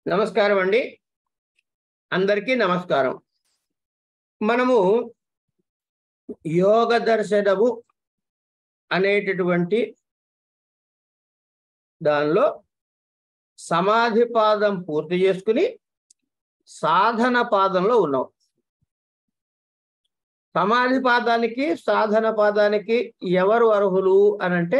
నమస్కారం అండి అందరికీ నమస్కారం మనము యోగ దర్శనము అనేటటువంటి దానిలో సమాధి పాదం పూర్తి చేసుకుని సాధన పాదంలో ఉన్నాం సమాధి పాదానికి సాధన పాదానికి ఎవరు అర్హులు అనంటే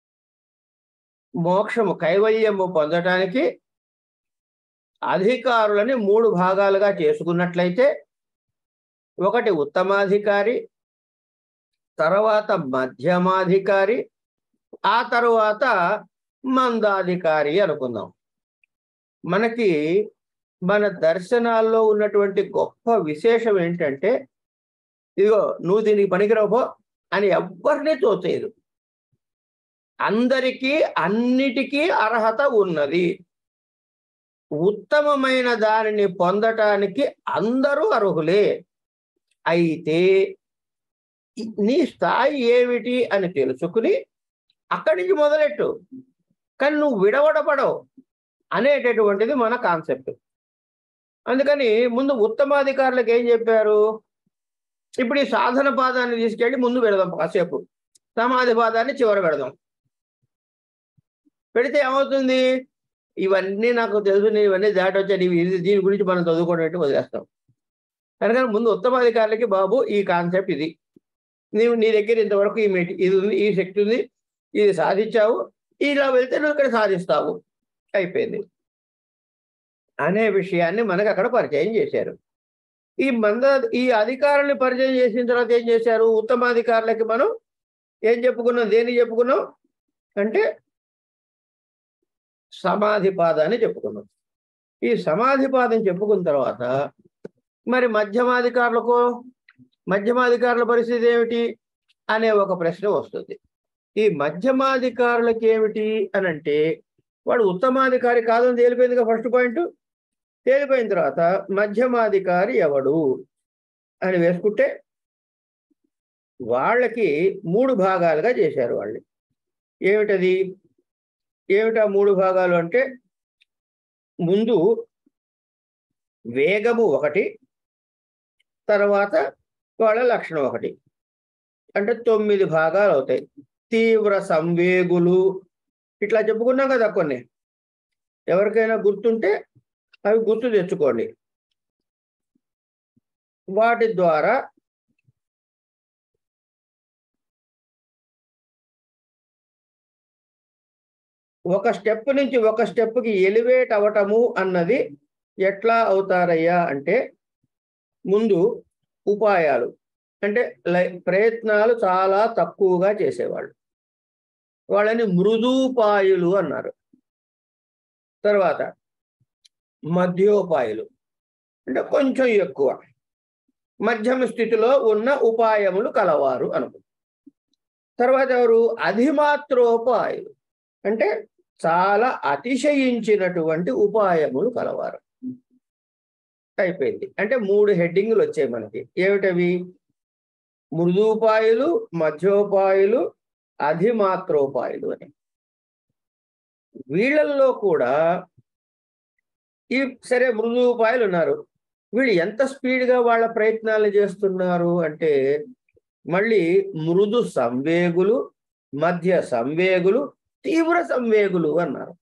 మోక్షము కైవల్యము పొందటానికి అధికారులని మూడు భాగాలుగా చేసుకున్నట్లయితే ఒకటి ఉత్తమాధికారి తర్వాత మధ్యమాధికారి ఆ తరువాత మందాధికారి అనుకుందాం మనకి మన దర్శనాల్లో ఉన్నటువంటి గొప్ప విశేషం ఏంటంటే ఇదిగో నువ్వు దీనికి పనికిరావు అని ఎవ్వరిని తోచేయదు అందరికీ అన్నిటికీ అర్హత ఉన్నది ఉత్తమమైన దానిని పొందటానికి అందరూ అర్హులే అయితే నీ స్థాయి ఏమిటి అని తెలుసుకుని అక్కడి నుంచి మొదలెట్టు కానీ నువ్వు విడవడపడవు అనేటటువంటిది మన కాన్సెప్ట్ అందుకని ముందు ఉత్తమాధికారులకు ఏం చెప్పారు ఇప్పుడు ఈ సాధన పాదాన్ని తీసుకెళ్ళి ముందు పెడదాం కాసేపు సమాధి పాదాన్ని చివర పెడదాం పెడితే ఏమవుతుంది ఇవన్నీ నాకు తెలుసు నేను ఇవన్నీ దాటొచ్చాను ఇవి ఇది దీని గురించి మనం చదువుకోవడం వదిలేస్తాం కనుక ముందు ఉత్తమాధికారులకి బాబు ఈ కాన్సెప్ట్ ఇది నీవు నీ దగ్గర ఇంతవరకు ఈ మెటి ఇది ఉంది ఈ శక్తి ఉంది ఇది సాధించావు ఇలా వెళ్తే నువ్వు ఇక్కడ సాధిస్తావు అయిపోయింది అనే విషయాన్ని మనకు అక్కడ పరిచయం చేశారు ఈ మంద ఈ అధికారుల్ని పరిచయం చేసిన తర్వాత ఏం చేశారు ఉత్తమాధికారులకి మనం ఏం చెప్పుకున్నాం దేన్ని చెప్పుకున్నాం అంటే సమాధి పాదాన్ని చెప్పుకున్నాం ఈ సమాధి పాదం చెప్పుకున్న తర్వాత మరి మధ్యమాధికారులకు మధ్యమాధికారుల పరిస్థితి ఏమిటి అనే ఒక ప్రశ్న వస్తుంది ఈ మధ్యమాధికారులకి ఏమిటి అని అంటే వాడు ఉత్తమాధికారి కాదని తేలిపోయిందిగా ఫస్ట్ పాయింట్ తేలిపోయిన తర్వాత మధ్యమాధికారి ఎవడు అని వేసుకుంటే వాళ్ళకి మూడు భాగాలుగా చేశారు వాళ్ళు ఏమిటది ఏమిటా మూడు భాగాలు అంటే ముందు వేగము ఒకటి తర్వాత వాళ్ళ లక్షణం ఒకటి అంటే తొమ్మిది భాగాలు అవుతాయి తీవ్ర సంవేగులు ఇట్లా చెప్పుకున్నాం కదా కొన్ని ఎవరికైనా గుర్తుంటే అవి గుర్తు తెచ్చుకోండి వాటి ద్వారా ఒక స్టెప్ నుంచి ఒక స్టెప్కి ఎలివేట్ అవటము అన్నది ఎట్లా అవుతారయ్యా అంటే ముందు ఉపాయాలు అంటే ప్రయత్నాలు చాలా తక్కువగా చేసేవాళ్ళు వాళ్ళని మృదూపాయులు అన్నారు తర్వాత మధ్యోపాయులు అంటే కొంచెం ఎక్కువ మధ్యమ స్థితిలో ఉన్న ఉపాయములు కలవారు అనుకో తర్వాత ఎవరు అధిమాత్రోపాయులు అంటే చాలా అతిశయించినటువంటి ఉపాయములు కలవారు అయిపోయింది అంటే మూడు హెడ్డింగ్లు వచ్చాయి మనకి ఏమిటవి మృదూపాయులు మధ్యోపాయులు అధిమాత్రోపాయులు అని వీళ్ళల్లో కూడా ఈ సరే మృదూపాయులు ఉన్నారు వీళ్ళు ఎంత స్పీడ్గా వాళ్ళ ప్రయత్నాలు చేస్తున్నారు అంటే మళ్ళీ మృదు సంవేగులు మధ్య సంవేగులు తీవ్ర సంవేగులు అన్నారు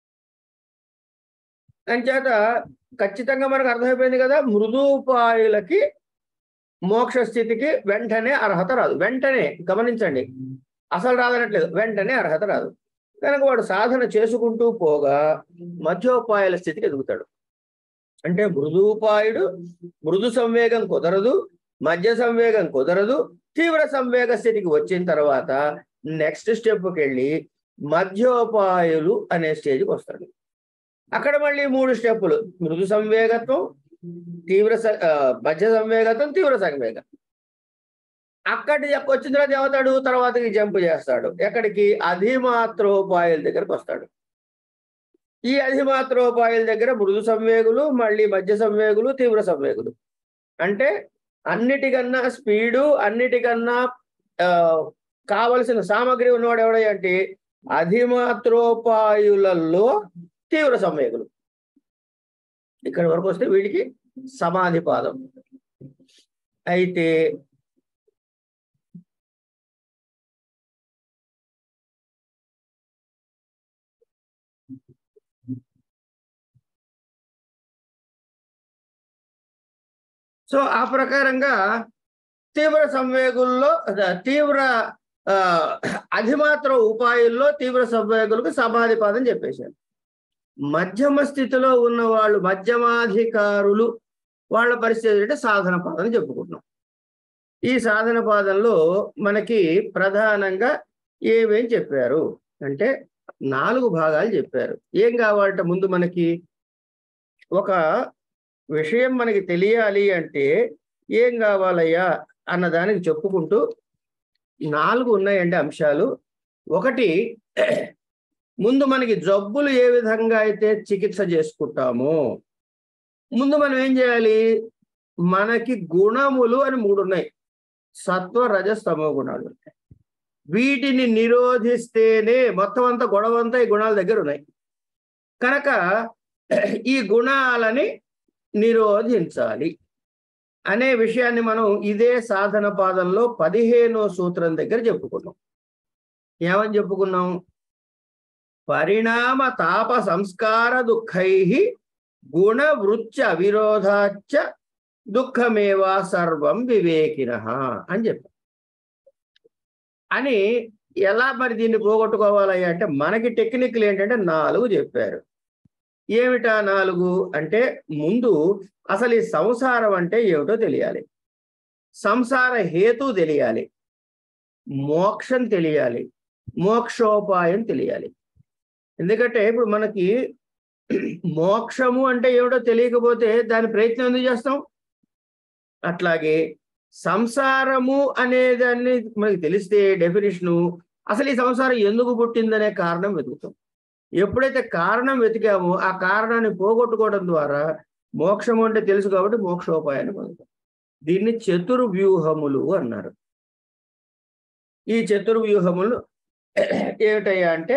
అంచేత ఖచ్చితంగా మనకు అర్థమైపోయింది కదా మృదూపాయులకి మోక్ష స్థితికి వెంటనే అర్హత రాదు వెంటనే గమనించండి అసలు రాదనట్లేదు వెంటనే అర్హత రాదు కనుక వాడు సాధన చేసుకుంటూ పోగా మధ్యోపాయాల స్థితికి ఎదుగుతాడు అంటే మృదూపాయుడు మృదు సంవేగం కుదరదు మధ్య సంవేగం కుదరదు తీవ్ర సంవేగ స్థితికి వచ్చిన తర్వాత నెక్స్ట్ స్టెప్కి వెళ్ళి మధ్యోపాయులు అనే స్టేజ్కి వస్తాడు అక్కడ మళ్ళీ మూడు స్టెప్పులు మృదు సంవేగత్వం తీవ్ర మధ్య సంవేగత్వం తీవ్ర సంవేగం అక్కడి వచ్చిన తర్వాత ఏమవుతాడు తర్వాతకి జంప్ చేస్తాడు ఎక్కడికి అధిమాత్రోపాయుల దగ్గరకు వస్తాడు ఈ అధిమాత్రోపాయుల దగ్గర మృదు సంవేగులు మళ్ళీ మధ్య సంవేగులు తీవ్ర సంవేగులు అంటే అన్నిటికన్నా స్పీడు అన్నిటికన్నా కావలసిన సామగ్రి ఉన్నవాడు ఎవడంటే అధిమాత్రోపాయులలో తీవ్ర సంవేగులు ఇక్కడ వరకు వస్తే వీడికి సమాధి పాదం అయితే సో ఆ ప్రకారంగా తీవ్ర సంవేగుల్లో అద- తీవ్ర ఆ, అధిమాత్ర ఉపాయుల్లో తీవ్ర సంవేగులకు సమాధి పాదం చెప్పేశారు మధ్యమ స్థితిలో ఉన్న వాళ్ళు మధ్యమాధికారులు వాళ్ళ పరిస్థితి అంటే సాధన పాదం చెప్పుకుంటున్నాం ఈ సాధన పాదంలో మనకి ప్రధానంగా ఏమేం చెప్పారు అంటే నాలుగు భాగాలు చెప్పారు ఏం కావాలంటే ముందు మనకి ఒక విషయం మనకి తెలియాలి అంటే ఏం కావాలయ్యా అన్న దానికి చెప్పుకుంటూ నాలుగు ఉన్నాయండి అంశాలు ఒకటి ముందు మనకి జబ్బులు ఏ విధంగా అయితే చికిత్స చేసుకుంటామో ముందు మనం ఏం చేయాలి మనకి గుణములు అని మూడు ఉన్నాయి సత్వ రజస్తమో గుణాలు ఉన్నాయి వీటిని నిరోధిస్తేనే మొత్తం అంతా గొడవ అంతా ఈ గుణాల దగ్గర ఉన్నాయి కనుక ఈ గుణాలని నిరోధించాలి అనే విషయాన్ని మనం ఇదే సాధన పాదంలో పదిహేనో సూత్రం దగ్గర చెప్పుకున్నాం ఏమని చెప్పుకున్నాం పరిణామ తాప సంస్కార దుఃఖై గుణ వృచ్చ విరోధాచ్చ దుఃఖమేవా సర్వం వివేకిన అని చెప్పాం అని ఎలా మరి దీన్ని పోగొట్టుకోవాలి అంటే మనకి టెక్నిక్లు ఏంటంటే నాలుగు చెప్పారు ఏమిటా నాలుగు అంటే ముందు అసలు ఈ సంసారం అంటే ఏమిటో తెలియాలి సంసార హేతు తెలియాలి మోక్షం తెలియాలి మోక్షోపాయం తెలియాలి ఎందుకంటే ఇప్పుడు మనకి మోక్షము అంటే ఏమిటో తెలియకపోతే దాని ప్రయత్నం ఎందుకు చేస్తాం అట్లాగే సంసారము అనే దాన్ని మనకి తెలిస్తే డెఫినేషను అసలు ఈ సంసారం ఎందుకు పుట్టిందనే కారణం వెతుకుతాం ఎప్పుడైతే కారణం వెతికామో ఆ కారణాన్ని పోగొట్టుకోవడం ద్వారా మోక్షం అంటే తెలుసు కాబట్టి మోక్షోపాయాన్ని పొందుతాం దీన్ని చతుర్వ్యూహములు అన్నారు ఈ చతుర్వ్యూహములు ఏమిటయ్యా అంటే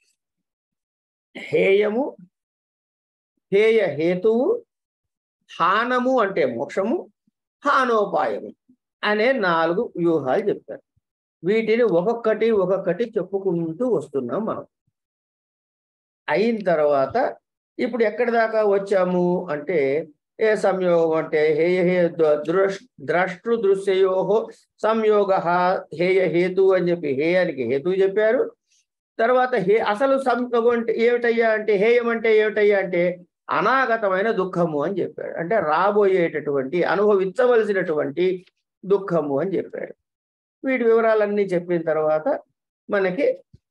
హేయము హేయ హేతువు హానము అంటే మోక్షము హానోపాయము అనే నాలుగు వ్యూహాలు చెప్పారు వీటిని ఒక్కొక్కటి ఒక్కొక్కటి చెప్పుకుంటూ వస్తున్నాం మనం అయిన తర్వాత ఇప్పుడు ఎక్కడి దాకా వచ్చాము అంటే ఏ సంయోగం అంటే హేయ హే దృష్ ద్రష్టృ దృశ్యయోహో సంయోగ హేయ హేతు అని చెప్పి హేయానికి హేతు చెప్పారు తర్వాత హే అసలు సంయోగం అంటే ఏమిటయ్యా అంటే హేయం అంటే ఏమిటయ్యా అంటే అనాగతమైన దుఃఖము అని చెప్పాడు అంటే రాబోయేటటువంటి అనుభవించవలసినటువంటి దుఃఖము అని చెప్పాడు వీటి వివరాలన్నీ చెప్పిన తర్వాత మనకి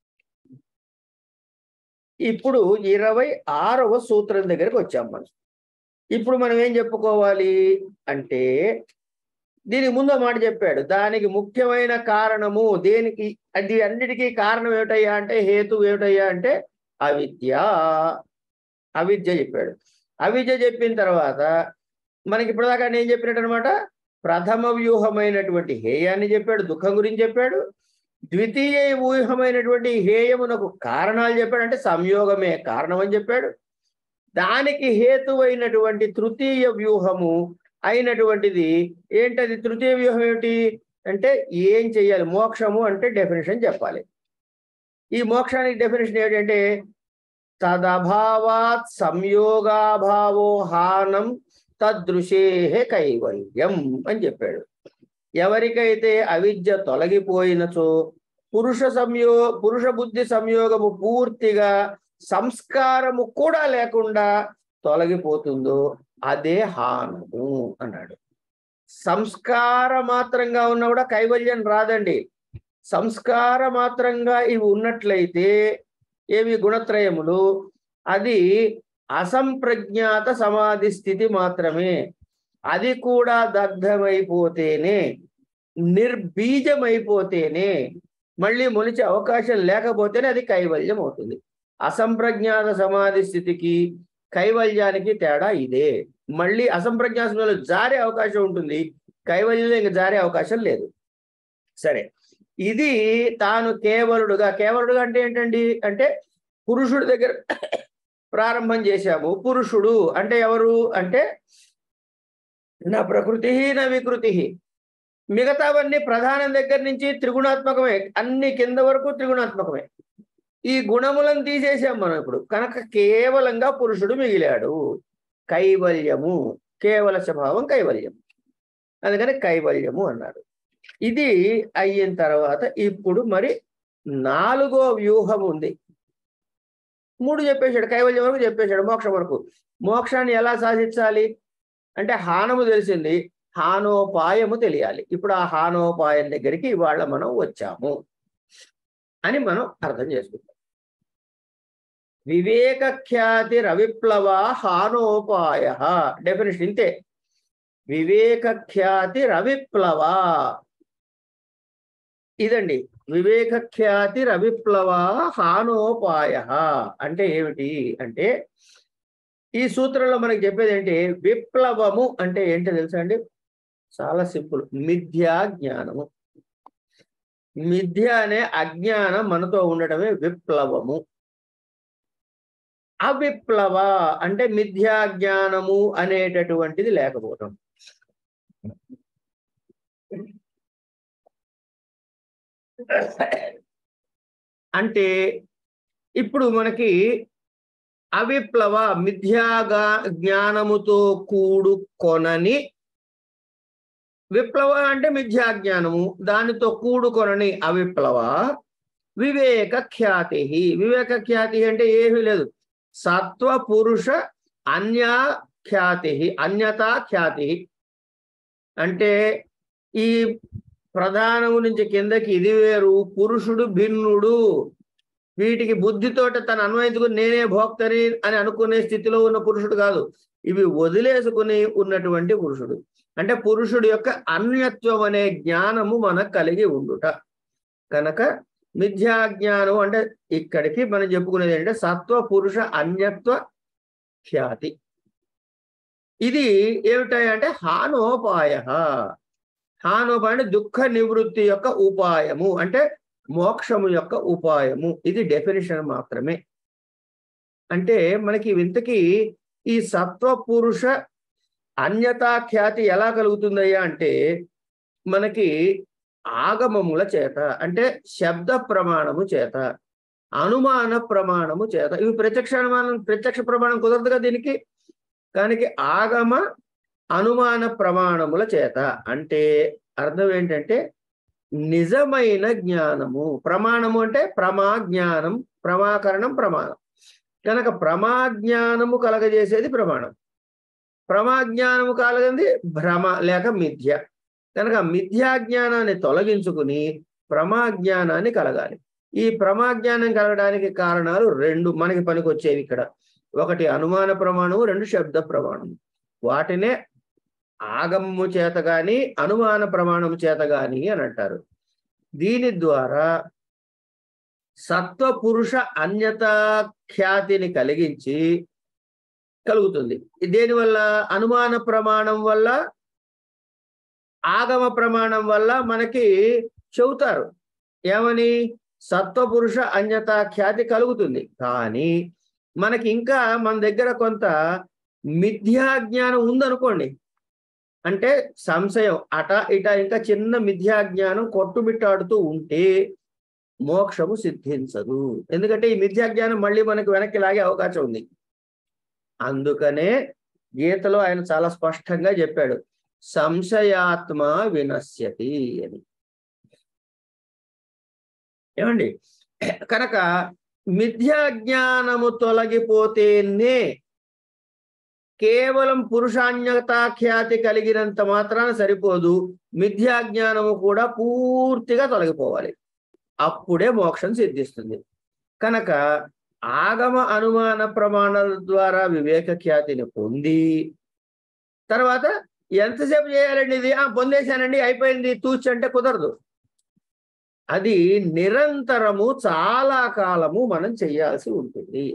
ఇప్పుడు ఇరవై ఆరవ సూత్రం దగ్గరికి వచ్చాం మనం ఇప్పుడు మనం ఏం చెప్పుకోవాలి అంటే దీనికి ముందు మాట చెప్పాడు దానికి ముఖ్యమైన కారణము దేనికి అది అన్నిటికీ కారణం ఏమిటయ్యా అంటే హేతు ఏమిటయ్యా అంటే అవిద్య అవిద్య చెప్పాడు అవిద్య చెప్పిన తర్వాత మనకి ఇప్పటిదాకా నేను చెప్పినట్టు అనమాట ప్రథమ వ్యూహమైనటువంటి హేయాన్ని చెప్పాడు దుఃఖం గురించి చెప్పాడు ద్వితీయ వ్యూహమైనటువంటి హేయమునకు కారణాలు చెప్పాడు అంటే సంయోగమే కారణం అని చెప్పాడు దానికి హేతువైనటువంటి తృతీయ వ్యూహము అయినటువంటిది ఏంటది తృతీయ వ్యూహం ఏమిటి అంటే ఏం చెయ్యాలి మోక్షము అంటే డెఫినేషన్ చెప్పాలి ఈ మోక్షానికి డెఫినేషన్ ఏంటంటే తదభావాత్ సంయోగాభావో హానం తదృశే కైవల్యం అని చెప్పాడు ఎవరికైతే అవిద్య తొలగిపోయినచో పురుష సంయో పురుష బుద్ధి సంయోగము పూర్తిగా సంస్కారము కూడా లేకుండా తొలగిపోతుందో అదే హానము అన్నాడు సంస్కార మాత్రంగా ఉన్నా కూడా కైవల్యం రాదండి సంస్కార మాత్రంగా ఇవి ఉన్నట్లయితే ఏవి గుణత్రయములు అది అసంప్రజ్ఞాత సమాధి స్థితి మాత్రమే అది కూడా దగ్ధమైపోతేనే నిర్బీజమైపోతేనే మళ్ళీ మొలిచే అవకాశం లేకపోతేనే అది కైవల్యం అవుతుంది అసంప్రజ్ఞాత సమాధి స్థితికి కైవల్యానికి తేడా ఇదే మళ్ళీ అసంప్రజ్ఞాత స్థితిలో జారే అవకాశం ఉంటుంది కైవల్యంలో ఇంకా జారే అవకాశం లేదు సరే ఇది తాను కేవలుడుగా కేవలుడుగా అంటే ఏంటండి అంటే పురుషుడి దగ్గర ప్రారంభం చేశాము పురుషుడు అంటే ఎవరు అంటే నా ప్రకృతి నా వికృతి మిగతావన్నీ ప్రధానం దగ్గర నుంచి త్రిగుణాత్మకమే అన్ని కింద వరకు త్రిగుణాత్మకమే ఈ గుణములను తీసేసాం మనం ఇప్పుడు కనుక కేవలంగా పురుషుడు మిగిలాడు కైవల్యము కేవల స్వభావం కైవల్యం అందుకని కైవల్యము అన్నాడు ఇది అయిన తర్వాత ఇప్పుడు మరి నాలుగో వ్యూహం ఉంది మూడు చెప్పేశాడు కైవల్యం వరకు చెప్పేశాడు మోక్షం వరకు మోక్షాన్ని ఎలా సాధించాలి అంటే హానము తెలిసింది హానోపాయము తెలియాలి ఇప్పుడు ఆ హానోపాయం దగ్గరికి ఇవాళ మనం వచ్చాము అని మనం అర్థం చేసుకుంటాం వివేక ఖ్యాతి రవిప్లవ హానోపాయ డెఫినేషన్ ఇంతే వివేక ఖ్యాతి రవిప్లవ ఇదండి వివేక ఖ్యాతి రవిప్లవ హానోపాయ అంటే ఏమిటి అంటే ఈ సూత్రంలో మనకి చెప్పేది ఏంటి విప్లవము అంటే ఏంటో తెలుసా అండి చాలా సింపుల్ మిథ్యా జ్ఞానము మిథ్య అనే అజ్ఞానం మనతో ఉండటమే విప్లవము అవిప్లవ అంటే మిథ్యా జ్ఞానము అనేటటువంటిది లేకపోవటం అంటే ఇప్పుడు మనకి అవిప్లవ మిథ్యాగా జ్ఞానముతో కూడుకొనని విప్లవ అంటే మిథ్యా జ్ఞానము దానితో కూడుకొనని అవిప్లవ వివేక ఖ్యాతి వివేక ఖ్యాతి అంటే ఏమీ లేదు సత్వ పురుష అన్యా ఖ్యాతి అన్యతా ఖ్యాతి అంటే ఈ ప్రధానము నుంచి కిందకి ఇది వేరు పురుషుడు భిన్నుడు వీటికి బుద్ధితోట తను అన్వయించుకుని నేనే భోక్తని అని అనుకునే స్థితిలో ఉన్న పురుషుడు కాదు ఇవి వదిలేసుకుని ఉన్నటువంటి పురుషుడు అంటే పురుషుడు యొక్క అన్యత్వం అనే జ్ఞానము మనకు కలిగి ఉండుట కనుక మిథ్యా జ్ఞానం అంటే ఇక్కడికి మనం చెప్పుకునేది ఏంటంటే సత్వ పురుష అన్యత్వ ఖ్యాతి ఇది ఏమిటాయంటే హానోపాయ హానోపాయ అంటే దుఃఖ నివృత్తి యొక్క ఉపాయము అంటే మోక్షము యొక్క ఉపాయము ఇది డెఫినేషన్ మాత్రమే అంటే మనకి వింతకి ఈ సత్వ పురుష అన్యతా ఖ్యాతి ఎలా కలుగుతుందయ్యా అంటే మనకి ఆగమముల చేత అంటే శబ్ద ప్రమాణము చేత అనుమాన ప్రమాణము చేత ఇవి ప్రత్యక్ష అనుమానం ప్రత్యక్ష ప్రమాణం కుదరదుగా దీనికి కానీ ఆగమ అనుమాన ప్రమాణముల చేత అంటే అర్థం ఏంటంటే నిజమైన జ్ఞానము ప్రమాణము అంటే ప్రమా జ్ఞానం ప్రమాకరణం ప్రమాణం కనుక ప్రమాజ్ఞానము కలగజేసేది ప్రమాణం ప్రమాజ్ఞానము కలగంది భ్రమ లేక మిథ్య కనుక మిథ్యా జ్ఞానాన్ని తొలగించుకుని ప్రమాజ్ఞానాన్ని కలగాలి ఈ ప్రమాజ్ఞానం కలగడానికి కారణాలు రెండు మనకి పనికొచ్చేవి ఇక్కడ ఒకటి అనుమాన ప్రమాణము రెండు శబ్ద ప్రమాణము వాటినే ఆగమము చేత గాని అనుమాన ప్రమాణము చేత గాని అని అంటారు దీని ద్వారా సత్వ పురుష అన్యత ఖ్యాతిని కలిగించి కలుగుతుంది దేనివల్ల అనుమాన ప్రమాణం వల్ల ఆగమ ప్రమాణం వల్ల మనకి చెబుతారు ఏమని సత్వపురుష అన్యత ఖ్యాతి కలుగుతుంది కానీ మనకి ఇంకా మన దగ్గర కొంత మిథ్యా జ్ఞానం ఉందనుకోండి అంటే సంశయం అట ఇట ఇంకా చిన్న మిథ్యా జ్ఞానం కొట్టుమిట్టాడుతూ ఉంటే మోక్షము సిద్ధించదు ఎందుకంటే ఈ మిథ్యా జ్ఞానం మళ్ళీ మనకి వెనక్కి లాగే అవకాశం ఉంది అందుకనే గీతలో ఆయన చాలా స్పష్టంగా చెప్పాడు సంశయాత్మ వినశ్యతి అని ఏమండి కనుక మిథ్యా జ్ఞానము తొలగిపోతేనే కేవలం పురుషాన్యతా ఖ్యాతి కలిగినంత మాత్రాన సరిపోదు మిథ్యా జ్ఞానము కూడా పూర్తిగా తొలగిపోవాలి అప్పుడే మోక్షం సిద్ధిస్తుంది కనుక ఆగమ అనుమాన ప్రమాణాల ద్వారా వివేక ఖ్యాతిని పొంది తర్వాత ఎంతసేపు చేయాలండి ఇది ఆ పొందేశానండి అయిపోయింది తూచి అంటే కుదరదు అది నిరంతరము చాలా కాలము మనం చేయాల్సి ఉంటుంది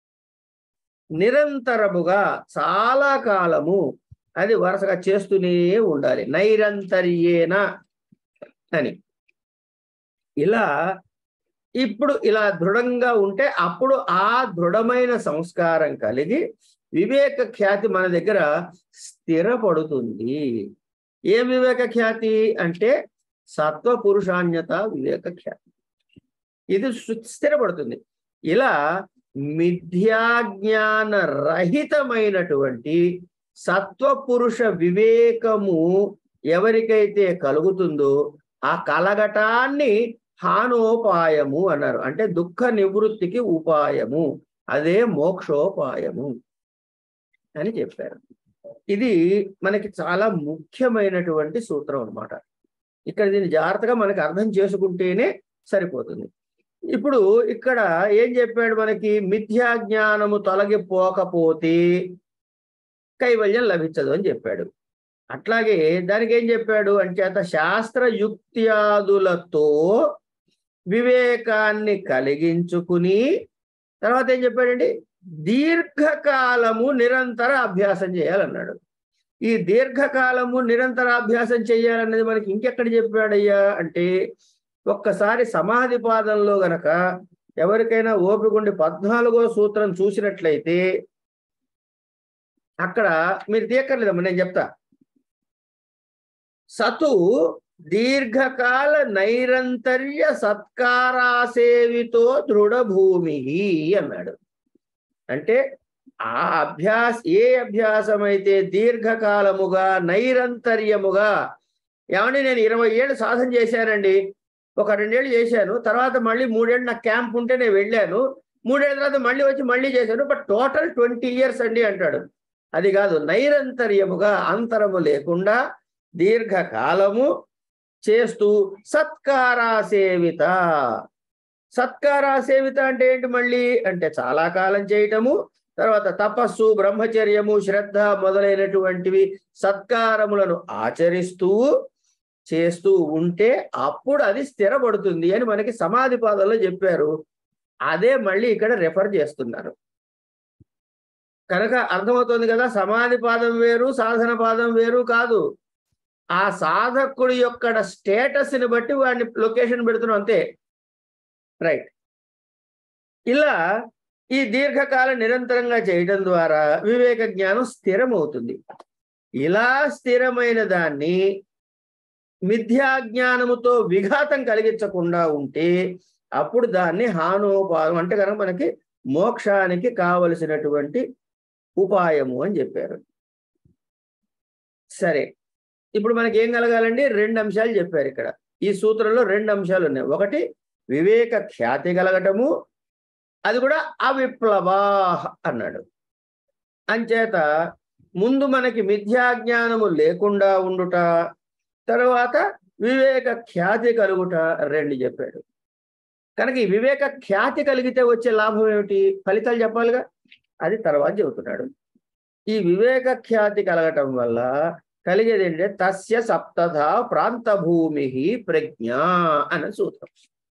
నిరంతరముగా చాలా కాలము అది వరుసగా చేస్తూనే ఉండాలి నైరంతర్యేన అని ఇలా ఇప్పుడు ఇలా దృఢంగా ఉంటే అప్పుడు ఆ దృఢమైన సంస్కారం కలిగి వివేక ఖ్యాతి మన దగ్గర స్థిరపడుతుంది ఏ వివేక ఖ్యాతి అంటే సత్వ పురుషాన్యత వివేక ఖ్యాతి ఇది సు- స్థిరపడుతుంది ఇలా మిథ్యాజ్ఞాన రహితమైనటువంటి సత్వపురుష వివేకము ఎవరికైతే కలుగుతుందో ఆ కలగటాన్ని హానోపాయము అన్నారు అంటే దుఃఖ నివృత్తికి ఉపాయము అదే మోక్షోపాయము అని చెప్పారు ఇది మనకి చాలా ముఖ్యమైనటువంటి సూత్రం అన్నమాట ఇక్కడ దీన్ని జాగ్రత్తగా మనకి అర్థం చేసుకుంటేనే సరిపోతుంది ఇప్పుడు ఇక్కడ ఏం చెప్పాడు మనకి మిథ్యా జ్ఞానము తొలగిపోకపోతే కైవల్యం లభించదు అని చెప్పాడు అట్లాగే దానికి ఏం చెప్పాడు అంచేత శాస్త్ర యుక్త్యాదులతో వివేకాన్ని కలిగించుకుని తర్వాత ఏం చెప్పాడండి దీర్ఘకాలము నిరంతర అభ్యాసం చేయాలన్నాడు ఈ దీర్ఘకాలము నిరంతర అభ్యాసం చేయాలన్నది మనకి ఇంకెక్కడ చెప్పాడయ్యా అంటే ఒక్కసారి సమాధి పాదంలో గనక ఎవరికైనా ఓపికండి పద్నాలుగో సూత్రం చూసినట్లయితే అక్కడ మీరు తీయక్కర్లేదమ్మా నేను చెప్తా సతు దీర్ఘకాల నైరంతర్య సత్కారాసేవితో దృఢభూమి అన్నాడు అంటే ఆ అభ్యాస ఏ అభ్యాసం అయితే దీర్ఘకాలముగా నైరంతర్యముగా ఏమండి నేను ఇరవై ఏళ్ళు సాధన చేశానండి ఒక రెండేళ్ళు చేశాను తర్వాత మళ్ళీ మూడేళ్ళు నాకు క్యాంప్ ఉంటే నేను వెళ్ళాను మూడేళ్ళ తర్వాత మళ్ళీ వచ్చి మళ్ళీ చేశాను బట్ టోటల్ ట్వంటీ ఇయర్స్ అండి అంటాడు అది కాదు నైరంతర్యముగా అంతరము లేకుండా దీర్ఘకాలము చేస్తూ సత్కారాసేవిత సత్కారాసేవిత అంటే ఏంటి మళ్ళీ అంటే చాలా కాలం చేయటము తర్వాత తపస్సు బ్రహ్మచర్యము శ్రద్ధ మొదలైనటువంటివి సత్కారములను ఆచరిస్తూ చేస్తూ ఉంటే అప్పుడు అది స్థిరపడుతుంది అని మనకి సమాధి పాదంలో చెప్పారు అదే మళ్ళీ ఇక్కడ రెఫర్ చేస్తున్నారు కనుక అర్థమవుతుంది కదా సమాధి పాదం వేరు సాధన పాదం వేరు కాదు ఆ సాధకుడి యొక్క స్టేటస్ని బట్టి వాడిని లొకేషన్ పెడుతున్నాం అంతే రైట్ ఇలా ఈ దీర్ఘకాలం నిరంతరంగా చేయడం ద్వారా వివేక జ్ఞానం స్థిరమవుతుంది ఇలా స్థిరమైన దాన్ని మిథ్యా జ్ఞానముతో విఘాతం కలిగించకుండా ఉంటే అప్పుడు దాన్ని హానోపాయం అంటే కనుక మనకి మోక్షానికి కావలసినటువంటి ఉపాయము అని చెప్పారు సరే ఇప్పుడు మనకి ఏం కలగాలండి రెండు అంశాలు చెప్పారు ఇక్కడ ఈ సూత్రంలో రెండు అంశాలు ఉన్నాయి ఒకటి వివేక ఖ్యాతి కలగటము అది కూడా అవిప్లవా అన్నాడు అంచేత ముందు మనకి మిథ్యాజ్ఞానము లేకుండా ఉండుట తరువాత వివేక ఖ్యాతి కలుగుట రెండు చెప్పాడు కనుక ఈ వివేక ఖ్యాతి కలిగితే వచ్చే లాభం ఏమిటి ఫలితాలు చెప్పాలిగా అది తర్వాత చెబుతున్నాడు ఈ వివేక ఖ్యాతి కలగటం వల్ల కలిగేది ఏంటంటే తస్య సప్తథ ప్రాంత భూమి ప్రజ్ఞ అనే సూత్రం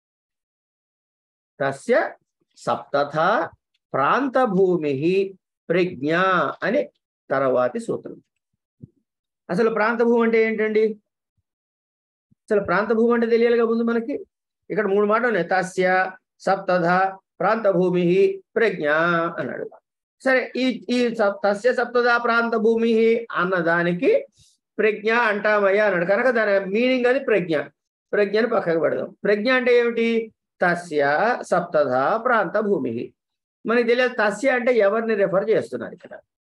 తస్య సప్తథ ప్రాంత భూమి ప్రజ్ఞ అని తర్వాతి సూత్రం అసలు ప్రాంత భూమి అంటే ఏంటండి అసలు ప్రాంత భూమి అంటే తెలియాలిగా ముందు మనకి ఇక్కడ మూడు మాటలు ఉన్నాయి తస్య సప్తథ ప్రాంత భూమి ప్రజ్ఞ అన్నాడు సరే ఈ ఈ సప్- తస్య సప్తథ ప్రాంత భూమి అన్న దానికి ప్రజ్ఞ అంటామయ్యా అన్నాడు కనుక దాని మీనింగ్ అది ప్రజ్ఞ ప్రజ్ఞని పక్కకు పెడదాం ప్రజ్ఞ అంటే ఏమిటి తస్య సప్తథ ప్రాంత భూమి మనకి తెలియదు తస్య అంటే ఎవరిని రెఫర్ చేస్తున్నారు ఇక్కడ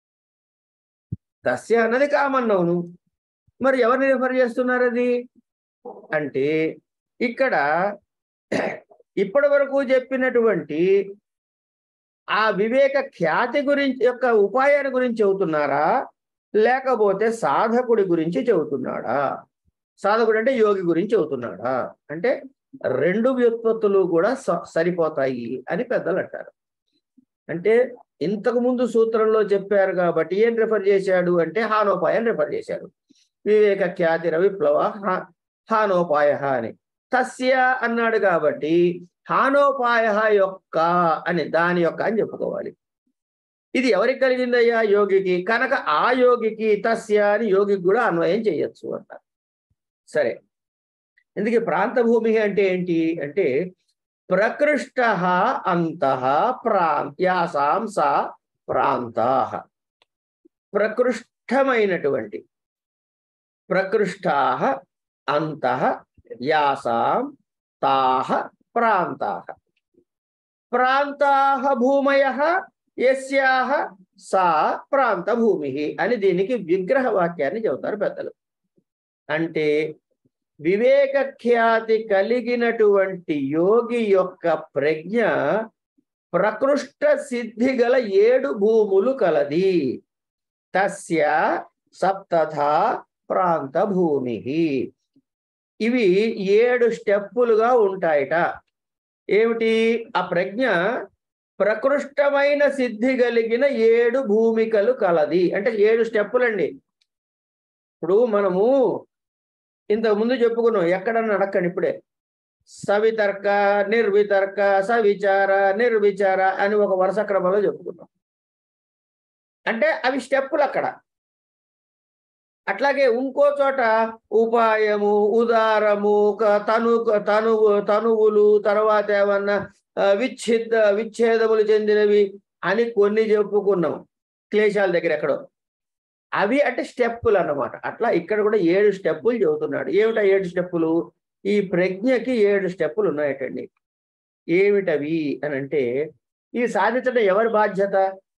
తస్య అన్నది కామన్ అవును మరి ఎవరిని రెఫర్ చేస్తున్నారు అది అంటే ఇక్కడ ఇప్పటి వరకు చెప్పినటువంటి ఆ వివేక ఖ్యాతి గురించి యొక్క ఉపాయాన్ని గురించి చెబుతున్నారా లేకపోతే సాధకుడి గురించి చెబుతున్నాడా సాధకుడు అంటే యోగి గురించి చెబుతున్నాడా అంటే రెండు వ్యుత్పత్తులు కూడా స- సరిపోతాయి అని పెద్దలు అంటారు అంటే ఇంతకు ముందు సూత్రంలో చెప్పారు కాబట్టి ఏం రెఫర్ చేశాడు అంటే హానోపాయాన్ని రెఫర్ చేశాడు వివేక ఖ్యాతి విప్లవ హా- హానోపాయ అని తస్య అన్నాడు కాబట్టి హానోపాయ యొక్క అని దాని యొక్క అని చెప్పుకోవాలి ఇది ఎవరికి కలిగిందయ్యా యోగికి కనుక ఆ యోగికి తస్య అని యోగికి కూడా అన్వయం చేయొచ్చు అన్నారు సరే ఇందుకే ప్రాంత భూమి అంటే ఏంటి అంటే ప్రకృష్ట అంత ప్రాం యాసాం సా ప్రాంతా ప్రకృష్టమైనటువంటి ప్రకృష్టా అంత యాసాం తాహ ప్రాంతా ప్రాంతా భూమయ యస్యాహ సా ప్రాంత భూమి అని దీనికి విగ్రహ వాక్యాన్ని చెబుతారు పెద్దలు అంటే వివేక ఖ్యాతి కలిగినటువంటి యోగి యొక్క ప్రజ్ఞ ప్రకృష్ట సిద్ధి గల ఏడు భూములు కలది తస్య సప్తథ ప్రాంత భూమి ఇవి ఏడు స్టెప్పులుగా ఉంటాయట ఏమిటి ఆ ప్రజ్ఞ ప్రకృష్టమైన సిద్ధి కలిగిన ఏడు భూమికలు కలది అంటే ఏడు స్టెప్పులండి ఇప్పుడు మనము ఇంతకు ముందు చెప్పుకున్నాం ఎక్కడన్నా అడక్కని ఇప్పుడే సవితర్క నిర్వితర్క సవిచార నిర్విచార అని ఒక వరుస క్రమంలో చెప్పుకున్నాం అంటే అవి స్టెప్పులు అక్కడ అట్లాగే ఇంకో చోట ఉపాయము ఉదారము క- తను తనువు తనువులు తర్వాత ఏమన్నా ఆ, విచ్ఛిద విచ్ఛేదములు చెందినవి అని కొన్ని చెప్పుకున్నాం క్లేశాల దగ్గర ఎక్కడో అవి అంటే స్టెప్పులు అన్నమాట అట్లా ఇక్కడ కూడా ఏడు స్టెప్పులు చెబుతున్నాడు ఏమిటా ఏడు స్టెప్పులు ఈ ప్రజ్ఞకి ఏడు స్టెప్పులు ఉన్నాయటండి ఏమిటవి అని అంటే ఇవి సాధించడం ఎవరి బాధ్యత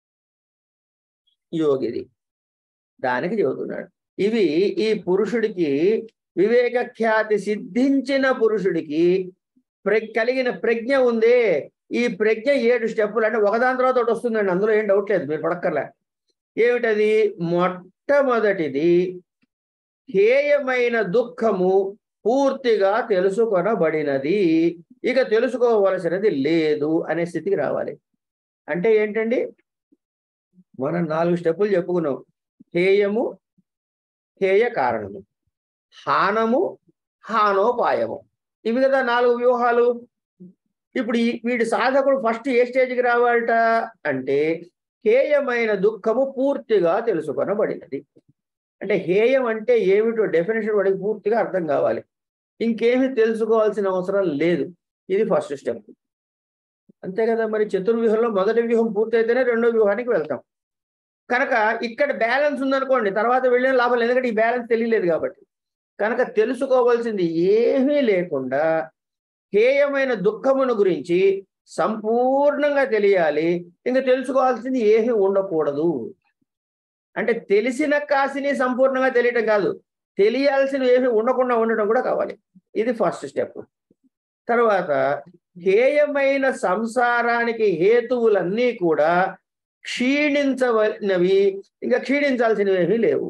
యోగిది దానికి చెబుతున్నాడు ఇవి ఈ పురుషుడికి వివేక ఖ్యాతి సిద్ధించిన పురుషుడికి ప్ర కలిగిన ప్రజ్ఞ ఉందే ఈ ప్రజ్ఞ ఏడు స్టెప్పులు అంటే ఒకదాని తర్వాత ఒకటి వస్తుందండి అందులో ఏం డౌట్ లేదు మీరు పడక్కర్లే ఏమిటది మొట్టమొదటిది హేయమైన దుఃఖము పూర్తిగా తెలుసుకొనబడినది ఇక తెలుసుకోవలసినది లేదు అనే స్థితికి రావాలి అంటే ఏంటండి మనం నాలుగు స్టెప్పులు చెప్పుకున్నాం హేయము హేయ కారణము హానము హానోపాయము ఇవి కదా నాలుగు వ్యూహాలు ఇప్పుడు ఈ వీడి సాధకుడు ఫస్ట్ ఏ స్టేజ్కి రావాలట అంటే హేయమైన దుఃఖము పూర్తిగా తెలుసుకొనబడినది అంటే హేయం అంటే ఏమిటో డెఫినేషన్ వాడికి పూర్తిగా అర్థం కావాలి ఇంకేమీ తెలుసుకోవాల్సిన అవసరం లేదు ఇది ఫస్ట్ స్టెప్ అంతే కదా మరి చతుర్వ్యూహంలో మొదటి వ్యూహం పూర్తయితేనే రెండో వ్యూహానికి వెళ్తాం కనుక ఇక్కడ బ్యాలెన్స్ ఉందనుకోండి తర్వాత వెళ్ళిన లాభం లేదు ఎందుకంటే ఈ బ్యాలెన్స్ తెలియలేదు కాబట్టి కనుక తెలుసుకోవాల్సింది ఏమీ లేకుండా హేయమైన దుఃఖమును గురించి సంపూర్ణంగా తెలియాలి ఇంకా తెలుసుకోవాల్సింది ఏమీ ఉండకూడదు అంటే తెలిసిన కాసిని సంపూర్ణంగా తెలియటం కాదు తెలియాల్సిన ఏమీ ఉండకుండా ఉండటం కూడా కావాలి ఇది ఫస్ట్ స్టెప్ తర్వాత హేయమైన సంసారానికి హేతువులన్నీ కూడా క్షీణించవలసినవి ఇంకా క్షీణించాల్సినవి ఏమీ లేవు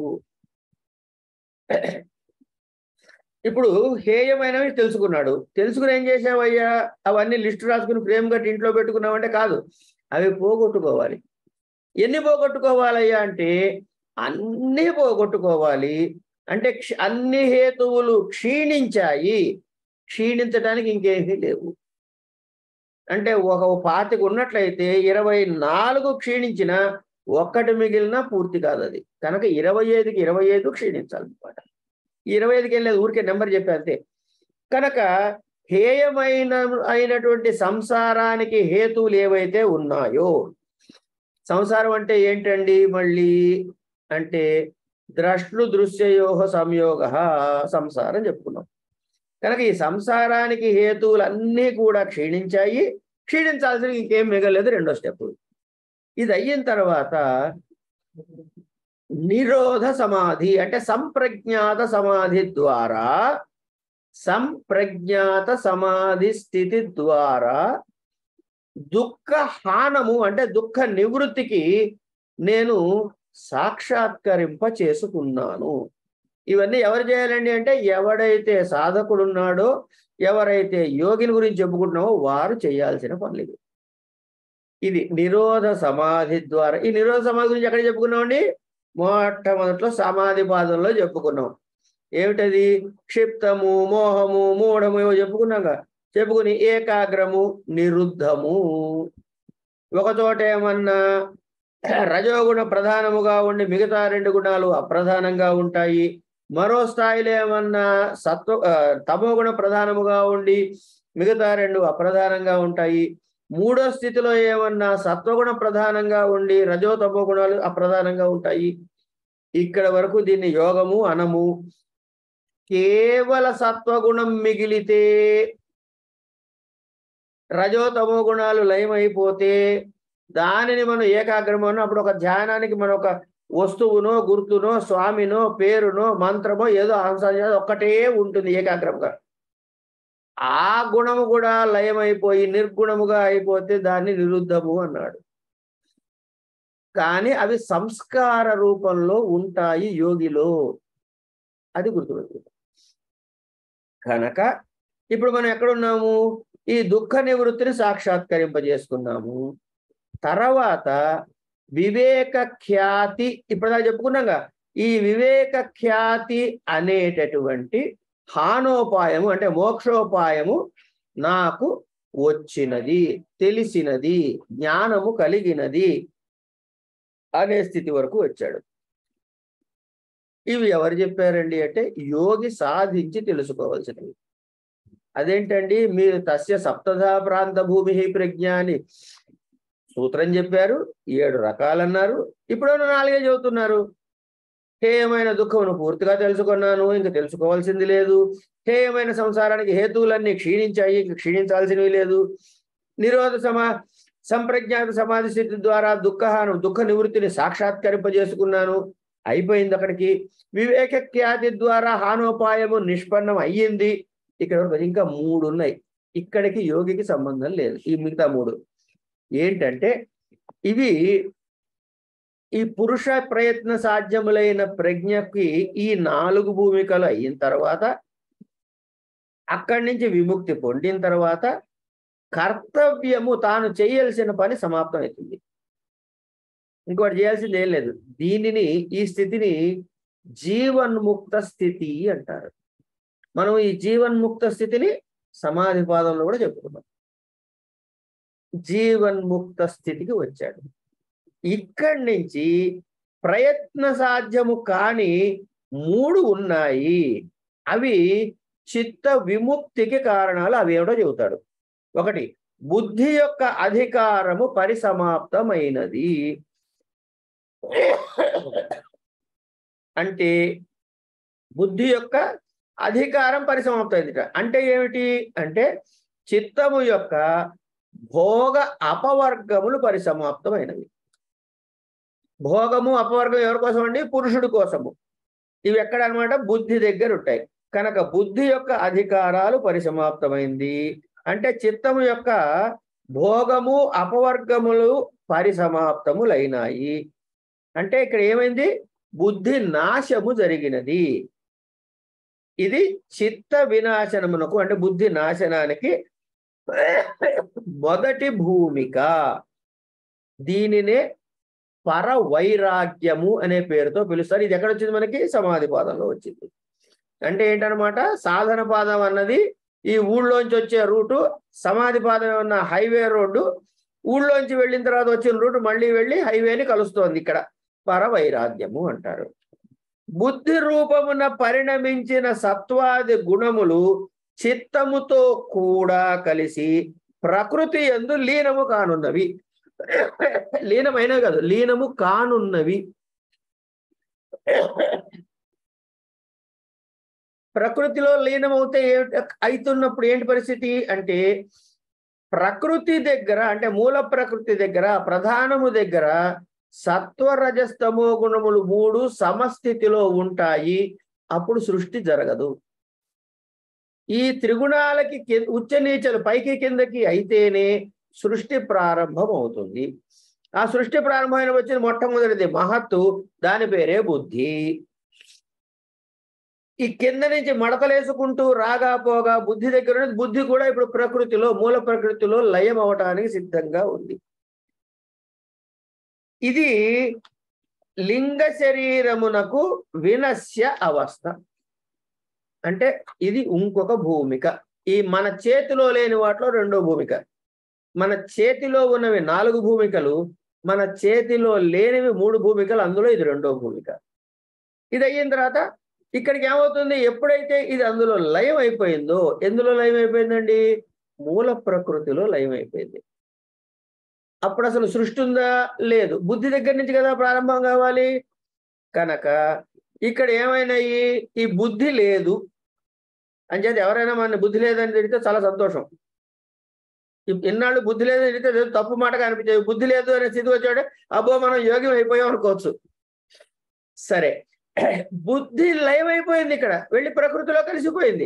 ఇప్పుడు హేయమైనవి తెలుసుకున్నాడు తెలుసుకుని ఏం చేసావయ్యా అవన్నీ లిస్టు రాసుకుని ఫ్రేమ్ కట్టి ఇంట్లో పెట్టుకున్నావంటే కాదు అవి పోగొట్టుకోవాలి ఎన్ని పోగొట్టుకోవాలయ్యా అంటే అన్నీ పోగొట్టుకోవాలి అంటే క్ష- అన్ని హేతువులు క్షీణించాయి క్షీణించడానికి ఇంకేమీ లేవు అంటే ఒక పాతికి ఉన్నట్లయితే ఇరవై నాలుగు క్షీణించిన ఒక్కటి మిగిలిన పూర్తి కాదు అది కనుక ఇరవై ఐదుకి ఇరవై ఐదు క్షీణించాలన్నమాట ఇరవై ఐదుకి వెళ్ళేది ఊరికే నెంబర్ చెప్పా అంతే కనుక హేయమైన అయినటువంటి సంసారానికి హేతువులు ఏవైతే ఉన్నాయో సంసారం అంటే ఏంటండి మళ్ళీ అంటే ద్రష్టు దృశ్యయోహ సంయోగ సంసారం చెప్పుకున్నాం కనుక ఈ సంసారానికి హేతువులు అన్నీ కూడా క్షీణించాయి క్షీణించాల్సిన ఇంకేం మిగలేదు రెండో స్టెప్ ఇది అయిన తర్వాత నిరోధ సమాధి అంటే సంప్రజ్ఞాత సమాధి ద్వారా సంప్రజ్ఞాత సమాధి స్థితి ద్వారా దుఃఖ హానము అంటే దుఃఖ నివృత్తికి నేను సాక్షాత్కరింప చేసుకున్నాను ఇవన్నీ ఎవరు చేయాలండి అంటే ఎవడైతే సాధకుడు ఉన్నాడో ఎవరైతే యోగిని గురించి చెప్పుకుంటున్నామో వారు చేయాల్సిన పనులు ఇవి ఇది నిరోధ సమాధి ద్వారా ఈ నిరోధ సమాధి గురించి ఎక్కడ చెప్పుకున్నామండి మొట్టమొదట్లో సమాధి పాదంలో చెప్పుకున్నాం ఏమిటది క్షిప్తము మోహము మూఢము ఏవో చెప్పుకున్నాగా చెప్పుకుని ఏకాగ్రము నిరుద్ధము ఒక చోట ఏమన్నా రజోగుణ ప్రధానముగా ఉండి మిగతా రెండు గుణాలు అప్రధానంగా ఉంటాయి మరో స్థాయిలో ఏమన్నా సత్వ ఆ, తమోగుణ ప్రధానముగా ఉండి మిగతా రెండు అప్రధానంగా ఉంటాయి మూడో స్థితిలో ఏమన్నా సత్వగుణ ప్రధానంగా ఉండి రజో తమో గుణాలు అప్రధానంగా ఉంటాయి ఇక్కడ వరకు దీన్ని యోగము అనము కేవల సత్వగుణం మిగిలితే రజో తమో గుణాలు లయమైపోతే దానిని మనం ఏకాగ్రమను అప్పుడు ఒక ధ్యానానికి మనం ఒక వస్తువునో గుర్తునో స్వామినో పేరునో మంత్రమో ఏదో ఆన్సర్ ఒక్కటే ఉంటుంది ఏకాగ్రంగా ఆ గుణము కూడా లయమైపోయి నిర్గుణముగా అయిపోతే దాన్ని నిరుద్ధము అన్నాడు కానీ అవి సంస్కార రూపంలో ఉంటాయి యోగిలో అది గుర్తుపెట్టుకుంటాం కనుక ఇప్పుడు మనం ఎక్కడున్నాము ఈ దుఃఖ నివృత్తిని సాక్షాత్కరింపజేసుకున్నాము తర్వాత వివేక ఖ్యాతి ఇప్పుడుదా చెప్పుకున్నాగా ఈ వివేక ఖ్యాతి అనేటటువంటి హానోపాయము అంటే మోక్షోపాయము నాకు వచ్చినది తెలిసినది జ్ఞానము కలిగినది అనే స్థితి వరకు వచ్చాడు ఇవి ఎవరు చెప్పారండి అంటే యోగి సాధించి తెలుసుకోవాల్సినవి అదేంటండి మీరు తస్య సప్తధా ప్రాంత భూమి ప్రజ్ఞాని సూత్రం చెప్పారు ఏడు రకాలన్నారు ఇప్పుడు నాలుగే చెబుతున్నారు హేయమైన దుఃఖమును పూర్తిగా తెలుసుకున్నాను ఇంక తెలుసుకోవాల్సింది లేదు హేయమైన సంసారానికి హేతువులన్నీ క్షీణించాయి ఇంక క్షీణించాల్సినవి లేదు నిరోధ సమా సంప్రజ్ఞాత సమాధి స్థితి ద్వారా దుఃఖాను దుఃఖ నివృత్తిని సాక్షాత్కరింపజేసుకున్నాను అయిపోయింది అక్కడికి వివేక ఖ్యాతి ద్వారా హానోపాయము నిష్పన్నం అయ్యింది ఇక్కడ వరకు ఇంకా మూడు ఉన్నాయి ఇక్కడికి యోగికి సంబంధం లేదు ఈ మిగతా మూడు ఏంటంటే ఇవి ఈ పురుష ప్రయత్న సాధ్యములైన ప్రజ్ఞకి ఈ నాలుగు భూమికలు అయిన తర్వాత అక్కడి నుంచి విముక్తి పొందిన తర్వాత కర్తవ్యము తాను చేయాల్సిన పని సమాప్తం అవుతుంది ఇంకోటి చేయాల్సింది ఏం లేదు దీనిని ఈ స్థితిని జీవన్ముక్త స్థితి అంటారు మనం ఈ జీవన్ముక్త స్థితిని సమాధి పాదంలో కూడా చెప్పుకున్నాం జీవన్ముక్త స్థితికి వచ్చాడు ఇక్కడి నుంచి ప్రయత్న సాధ్యము కాని మూడు ఉన్నాయి అవి చిత్త విముక్తికి కారణాలు అవేమిటో చెబుతాడు ఒకటి బుద్ధి యొక్క అధికారము పరిసమాప్తమైనది అంటే బుద్ధి యొక్క అధికారం పరిసమాప్తమైంది అంటే ఏమిటి అంటే చిత్తము యొక్క భోగ అపవర్గములు పరిసమాప్తమైనవి భోగము అపవర్గం ఎవరి కోసం అండి పురుషుడి కోసము ఇవి ఎక్కడ అనమాట బుద్ధి దగ్గర ఉంటాయి కనుక బుద్ధి యొక్క అధికారాలు పరిసమాప్తమైంది అంటే చిత్తము యొక్క భోగము అపవర్గములు పరిసమాప్తములైనాయి అంటే ఇక్కడ ఏమైంది బుద్ధి నాశము జరిగినది ఇది చిత్త వినాశనమునకు అంటే బుద్ధి నాశనానికి మొదటి భూమిక దీనినే పర వైరాగ్యము అనే పేరుతో పిలుస్తారు ఇది ఎక్కడ వచ్చింది మనకి సమాధి పాదంలో వచ్చింది అంటే ఏంటనమాట సాధన పాదం అన్నది ఈ ఊళ్ళోంచి వచ్చే రూటు సమాధి పాదం ఉన్న హైవే రోడ్డు ఊళ్ళోంచి వెళ్ళిన తర్వాత వచ్చిన రూటు మళ్ళీ వెళ్ళి హైవేని కలుస్తోంది ఇక్కడ పర వైరాగ్యము అంటారు బుద్ధి రూపమున పరిణమించిన సత్వాది గుణములు చిత్తముతో కూడా కలిసి ప్రకృతి ఎందు లీనము కానున్నవి లీనమైన కాదు లీనము కానున్నవి ప్రకృతిలో లీనమవుతే ఏ- అవుతున్నప్పుడు ఏంటి పరిస్థితి అంటే ప్రకృతి దగ్గర అంటే మూల ప్రకృతి దగ్గర ప్రధానము దగ్గర సత్వ రజస్తమో గుణములు మూడు సమస్థితిలో ఉంటాయి అప్పుడు సృష్టి జరగదు ఈ త్రిగుణాలకి కి- ఉచ్చ నీచలు పైకి కిందకి అయితేనే సృష్టి ప్రారంభం అవుతుంది ఆ సృష్టి ప్రారంభమైన వచ్చిన మొట్టమొదటిది మహత్తు దాని పేరే బుద్ధి ఈ కింద నుంచి మడతలేసుకుంటూ రాగా పోగా బుద్ధి దగ్గర ఉన్నది బుద్ధి కూడా ఇప్పుడు ప్రకృతిలో మూల ప్రకృతిలో లయం అవటానికి సిద్ధంగా ఉంది ఇది లింగ శరీరమునకు వినశ్య అవస్థ అంటే ఇది ఇంకొక భూమిక ఈ మన చేతిలో లేని వాటిలో రెండో భూమిక మన చేతిలో ఉన్నవి నాలుగు భూమికలు మన చేతిలో లేనివి మూడు భూమికలు అందులో ఇది రెండో భూమిక ఇది అయిన తర్వాత ఇక్కడికి ఏమవుతుంది ఎప్పుడైతే ఇది అందులో లయం అయిపోయిందో ఎందులో లయం అయిపోయిందండి మూల ప్రకృతిలో లయమైపోయింది అప్పుడు అసలు సృష్టి ఉందా లేదు బుద్ధి దగ్గర నుంచి కదా ప్రారంభం కావాలి కనుక ఇక్కడ ఏమైనాయి ఈ బుద్ధి లేదు అంచేది ఎవరైనా మన బుద్ధి లేదని తిడితే చాలా సంతోషం ఇప్- ఇన్నాళ్ళు బుద్ధి లేదని తిడితే ఏదో తప్పు మాటగా అనిపించేది బుద్ధి లేదు అనే స్థితి వచ్చాడే అబ్బో మనం యోగ్యం అయిపోయాం అనుకోవచ్చు సరే బుద్ధి లయమైపోయింది ఇక్కడ వెళ్ళి ప్రకృతిలో కలిసిపోయింది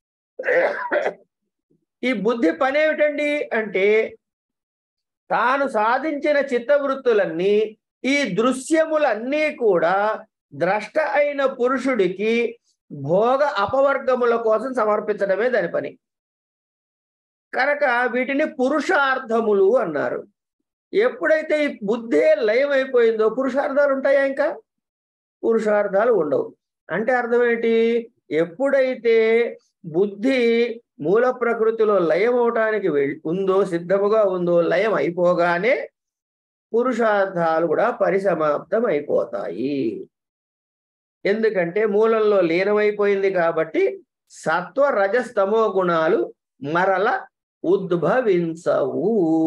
ఈ బుద్ధి పని ఏమిటండి అంటే తాను సాధించిన చిత్తవృత్తులన్నీ ఈ దృశ్యములన్నీ కూడా ద్రష్ట అయిన పురుషుడికి భోగ అపవర్గముల కోసం సమర్పించడమే దాని పని కనుక వీటిని పురుషార్థములు అన్నారు ఎప్పుడైతే ఈ బుద్ధే లయం అయిపోయిందో పురుషార్థాలు ఉంటాయా ఇంకా పురుషార్థాలు ఉండవు అంటే అర్థం ఏంటి ఎప్పుడైతే బుద్ధి మూల ప్రకృతిలో లయం అవటానికి వెళ్ ఉందో సిద్ధముగా ఉందో లయం అయిపోగానే పురుషార్థాలు కూడా పరిసమాప్తం అయిపోతాయి ఎందుకంటే మూలంలో లీనమైపోయింది కాబట్టి సత్వ రజస్తమో గుణాలు మరల ఉద్భవించవు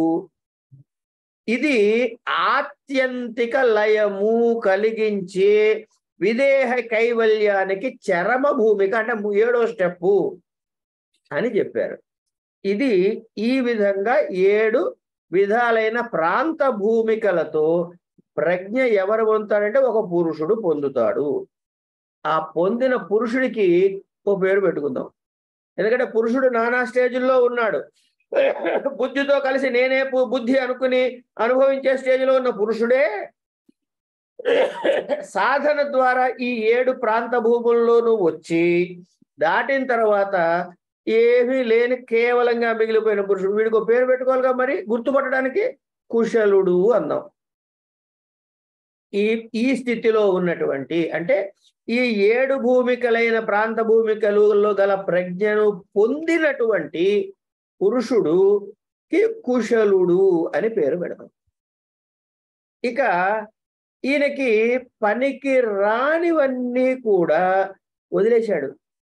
ఇది ఆత్యంతిక లయము కలిగించే విదేహ కైవల్యానికి చరమ భూమిక అంటే ఏడో స్టెప్పు అని చెప్పారు ఇది ఈ విధంగా ఏడు విధాలైన ప్రాంత భూమికలతో ప్రజ్ఞ ఎవరు పొందుతాడంటే ఒక పురుషుడు పొందుతాడు ఆ పొందిన పురుషుడికి ఓ పేరు పెట్టుకుందాం ఎందుకంటే పురుషుడు నానా స్టేజుల్లో ఉన్నాడు బుద్ధితో కలిసి నేనే పు- బుద్ధి అనుకుని అనుభవించే స్టేజ్లో ఉన్న పురుషుడే సాధన ద్వారా ఈ ఏడు ప్రాంత భూముల్లోనూ వచ్చి దాటిన తర్వాత ఏమీ లేని కేవలంగా మిగిలిపోయిన పురుషుడు వీడికి ఒక పేరు పెట్టుకోవాలిగా మరి గుర్తుపట్టడానికి కుశలుడు అందాం ఈ ఈ స్థితిలో ఉన్నటువంటి అంటే ఈ ఏడు భూమికలైన ప్రాంత భూమికలలో గల ప్రజ్ఞను పొందినటువంటి పురుషుడుకి కుశలుడు అని పేరు పెడతాం ఇక ఈయనకి పనికి రానివన్నీ కూడా వదిలేశాడు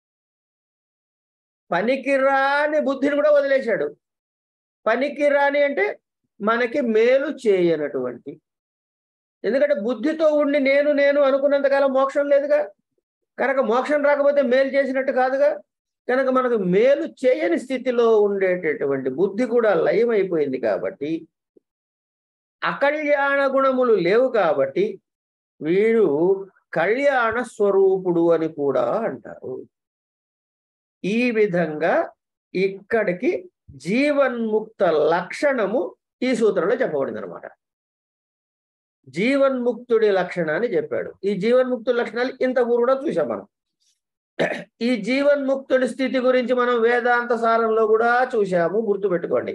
పనికి రాని బుద్ధిని కూడా వదిలేశాడు పనికి రాని అంటే మనకి మేలు చేయనటువంటి ఎందుకంటే బుద్ధితో ఉండి నేను నేను అనుకున్నంతకాలం మోక్షం లేదుగా కనుక మోక్షం రాకపోతే మేలు చేసినట్టు కాదుగా కనుక మనకు మేలు చేయని స్థితిలో ఉండేటటువంటి బుద్ధి కూడా లయమైపోయింది కాబట్టి అకళ్యాణ గుణములు లేవు కాబట్టి వీడు కళ్యాణ స్వరూపుడు అని కూడా అంటారు ఈ విధంగా ఇక్కడికి జీవన్ముక్త లక్షణము ఈ సూత్రంలో చెప్పబడింది అనమాట జీవన్ముక్తుడి లక్షణాన్ని చెప్పాడు ఈ జీవన్ముక్తుడి లక్షణాలు ఇంత కూడా చూసాం మనం ఈ జీవన్ముక్తుడి స్థితి గురించి మనం వేదాంత సారంలో కూడా చూసాము గుర్తుపెట్టుకోండి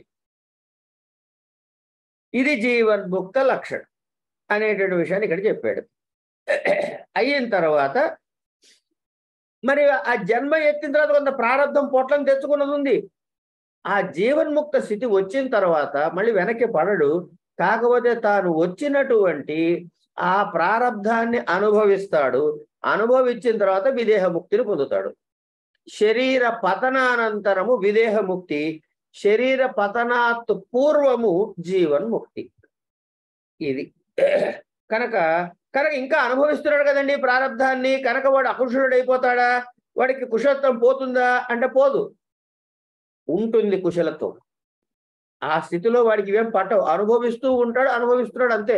ఇది జీవన్ముక్త లక్షణం అనేటువంటి విషయాన్ని ఇక్కడ చెప్పాడు అయిన తర్వాత మరి ఆ జన్మ ఎత్తిన తర్వాత కొంత ప్రారంధం పొట్లం తెచ్చుకున్నది ఉంది ఆ జీవన్ముక్త స్థితి వచ్చిన తర్వాత మళ్ళీ వెనక్కి పడడు కాకపోతే తాను వచ్చినటువంటి ఆ ప్రారంధాన్ని అనుభవిస్తాడు అనుభవించిన తర్వాత విదేహ ముక్తిని పొందుతాడు శరీర పతనానంతరము విదేహ ముక్తి శరీర పతనాత్ పూర్వము జీవన్ముక్తి ఇది కనుక కనుక ఇంకా అనుభవిస్తున్నాడు కదండి ప్రారంధాన్ని కనుక వాడు అకుశలుడు అయిపోతాడా వాడికి కుశలత్వం పోతుందా అంటే పోదు ఉంటుంది కుశలత్వం ఆ స్థితిలో వాడికి ఇవేం పట్టవు అనుభవిస్తూ ఉంటాడు అనుభవిస్తున్నాడు అంతే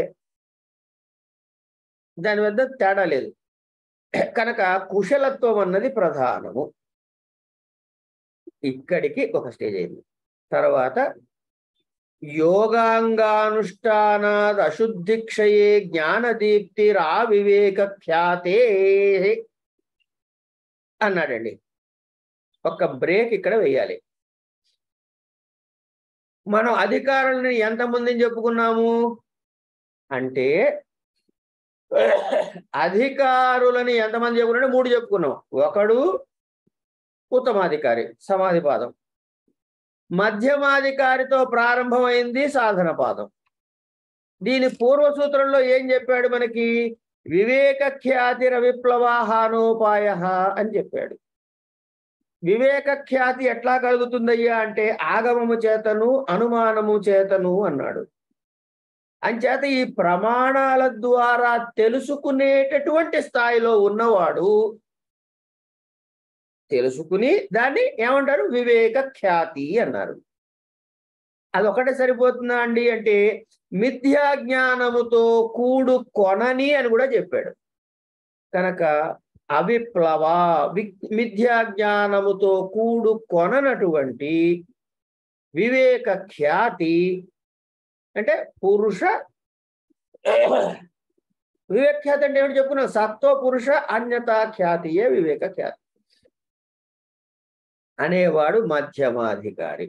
దాని వద్ద తేడా లేదు కనుక కుశలత్వం అన్నది ప్రధానము ఇక్కడికి ఒక స్టేజ్ అయింది తర్వాత యోగాంగానుష్ఠానాద్ అశుద్ధిక్షయే జ్ఞానదీప్తిరా వివేక ఖ్యాతే అన్నాడండి ఒక బ్రేక్ ఇక్కడ వేయాలి మనం అధికారులని ఎంతమందిని చెప్పుకున్నాము అంటే అధికారులని ఎంతమంది చెప్పుకున్నాడు మూడు చెప్పుకున్నాం ఒకడు ఉత్తమాధికారి సమాధి పాదం మధ్యమాధికారితో ప్రారంభమైంది సాధన పాదం దీని పూర్వ సూత్రంలో ఏం చెప్పాడు మనకి వివేక ఖ్యాతిర విప్లవాహానోపాయ అని చెప్పాడు వివేక ఖ్యాతి ఎట్లా కలుగుతుందయ్యా అంటే ఆగమము చేతను అనుమానము చేతను అన్నాడు అంచేత ఈ ప్రమాణాల ద్వారా తెలుసుకునేటటువంటి స్థాయిలో ఉన్నవాడు తెలుసుకుని దాన్ని ఏమంటారు వివేక ఖ్యాతి అన్నారు అదొకటే సరిపోతుందా అండి అంటే మిథ్యా జ్ఞానముతో కూడు కొనని అని కూడా చెప్పాడు కనుక అవిప్లవ వి- మిథ్యా జ్ఞానముతో కూడు కొననటువంటి వివేక ఖ్యాతి అంటే పురుష వివేక ఖ్యాతి అంటే ఏమిటి చెప్పుకున్నాం సత్వ పురుష అన్యతా ఖ్యాతియే వివేక ఖ్యాతి అనేవాడు మధ్యమాధికారి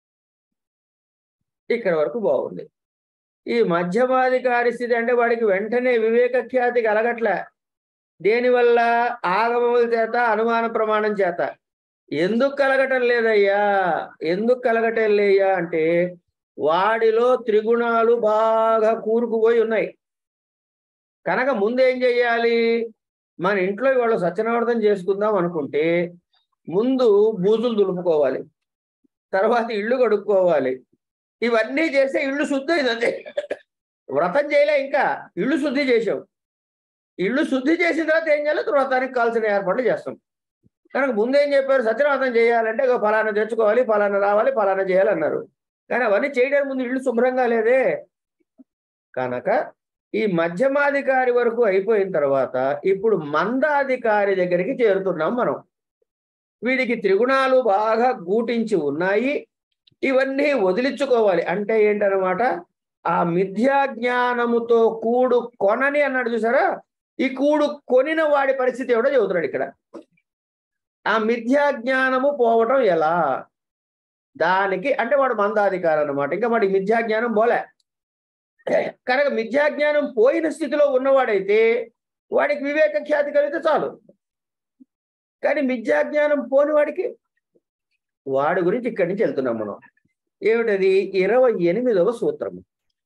ఇక్కడ వరకు బాగుంది ఈ మధ్యమాధికారి స్థితి అంటే వాడికి వెంటనే వివేక ఖ్యాతి కలగట్లే దేనివల్ల ఆగమముల చేత అనుమాన ప్రమాణం చేత ఎందుకు కలగటం లేదయ్యా ఎందుకు కలగటం లేయ్యా అంటే వాడిలో త్రిగుణాలు బాగా కూరుకుపోయి ఉన్నాయి కనుక ముందేం చెయ్యాలి మన ఇంట్లో ఇవాళ సత్యనావర్ధన చేసుకుందాం అనుకుంటే ముందు బూజులు దులుపుకోవాలి తర్వాత ఇల్లు కడుక్కోవాలి ఇవన్నీ చేస్తే ఇల్లు శుద్ధి అయిందంతే వ్రతం చేయలే ఇంకా ఇల్లు శుద్ధి చేసాం ఇల్లు శుద్ధి చేసిన తర్వాత ఏం చేయాలి వ్రతానికి కావాల్సిన ఏర్పాట్లు చేస్తాం కనుక ముందేం చెప్పారు సత్యనాథం చేయాలంటే ఇగో ఫలానా తెచ్చుకోవాలి ఫలానా రావాలి ఫలానా చేయాలన్నారు కానీ అవన్నీ చేయడానికి ముందు ఇల్లు శుభ్రంగా లేదే కనుక ఈ మధ్యమాధికారి వరకు అయిపోయిన తర్వాత ఇప్పుడు మందాధికారి దగ్గరికి చేరుతున్నాం మనం వీడికి త్రిగుణాలు బాగా గూటించి ఉన్నాయి ఇవన్నీ వదిలించుకోవాలి అంటే ఏంటనమాట ఆ మిథ్యా జ్ఞానముతో కూడు కొనని అన్నాడు చూసారా ఈ కూడు కొనిన వాడి పరిస్థితి ఎవడో చెబుతున్నాడు ఇక్కడ ఆ మిథ్యా జ్ఞానము పోవటం ఎలా దానికి అంటే వాడు మందాధికారి అనమాట ఇంకా వాడికి మిథ్యా జ్ఞానం పోలే కనుక మిథ్యా జ్ఞానం పోయిన స్థితిలో ఉన్నవాడైతే వాడికి వివేక ఖ్యాతి కలిగితే చాలు కానీ మిథ్యా జ్ఞానం పోని వాడికి వాడి గురించి ఇక్కడి నుంచి వెళ్తున్నాం మనం ఏమిటది ఇరవై ఎనిమిదవ సూత్రము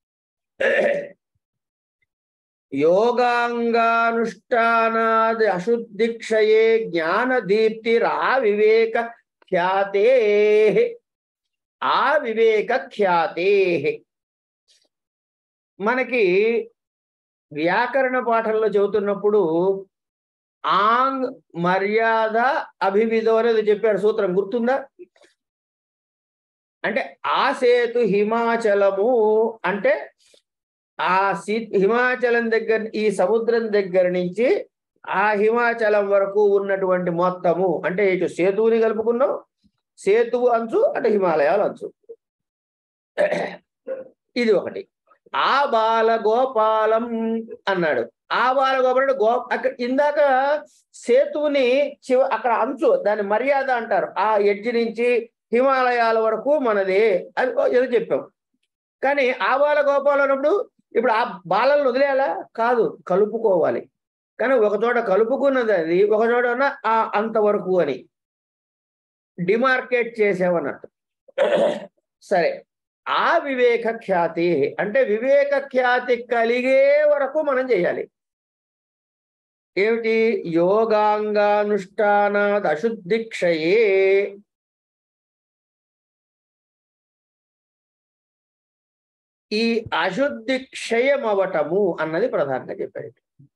యోగాంగానుష్ఠానాది అశుద్ధిక్షయే జ్ఞాన దీప్తి రా వివేక ఖ్యాతే ఆ వివేక ఖ్యాతే మనకి వ్యాకరణ పాఠంలో చెబుతున్నప్పుడు ఆంగ్ మర్యాద అభివిధం అనేది చెప్పారు సూత్రం గుర్తుందా అంటే ఆ సేతు హిమాచలము అంటే ఆ సీ హిమాచలం దగ్గర ఈ సముద్రం దగ్గర నుంచి ఆ హిమాచలం వరకు ఉన్నటువంటి మొత్తము అంటే ఇటు సేతువుని కలుపుకున్నాం సేతువు అంచు అంటే హిమాలయాల అంచు ఇది ఒకటి ఆ బాల గోపాలం అన్నాడు ఆ బాల గోపాలం గో అక్కడ ఇందాక సేతువుని చివ అక్కడ అంచు దాని మర్యాద అంటారు ఆ ఎడ్జి నుంచి హిమాలయాల వరకు మనది అది ఏదో చెప్పాం కానీ ఆ బాల గోపాలం అన్నప్పుడు ఇప్పుడు ఆ బాలను వదిలేయాలా కాదు కలుపుకోవాలి కానీ ఒక చోట కలుపుకున్నది అది ఒక చోట ఉన్న ఆ అంతవరకు అని డిమార్కేట్ చేసామన్నట్టు సరే ఆ వివేక ఖ్యాతి అంటే వివేక ఖ్యాతి కలిగే వరకు మనం చేయాలి ఏమిటి యోగాంగానుష్ఠానాద్ అశుద్ధిక్షయే ఈ అశుద్ధి క్షయం అవటము అన్నది ప్రధానంగా చెప్పాడు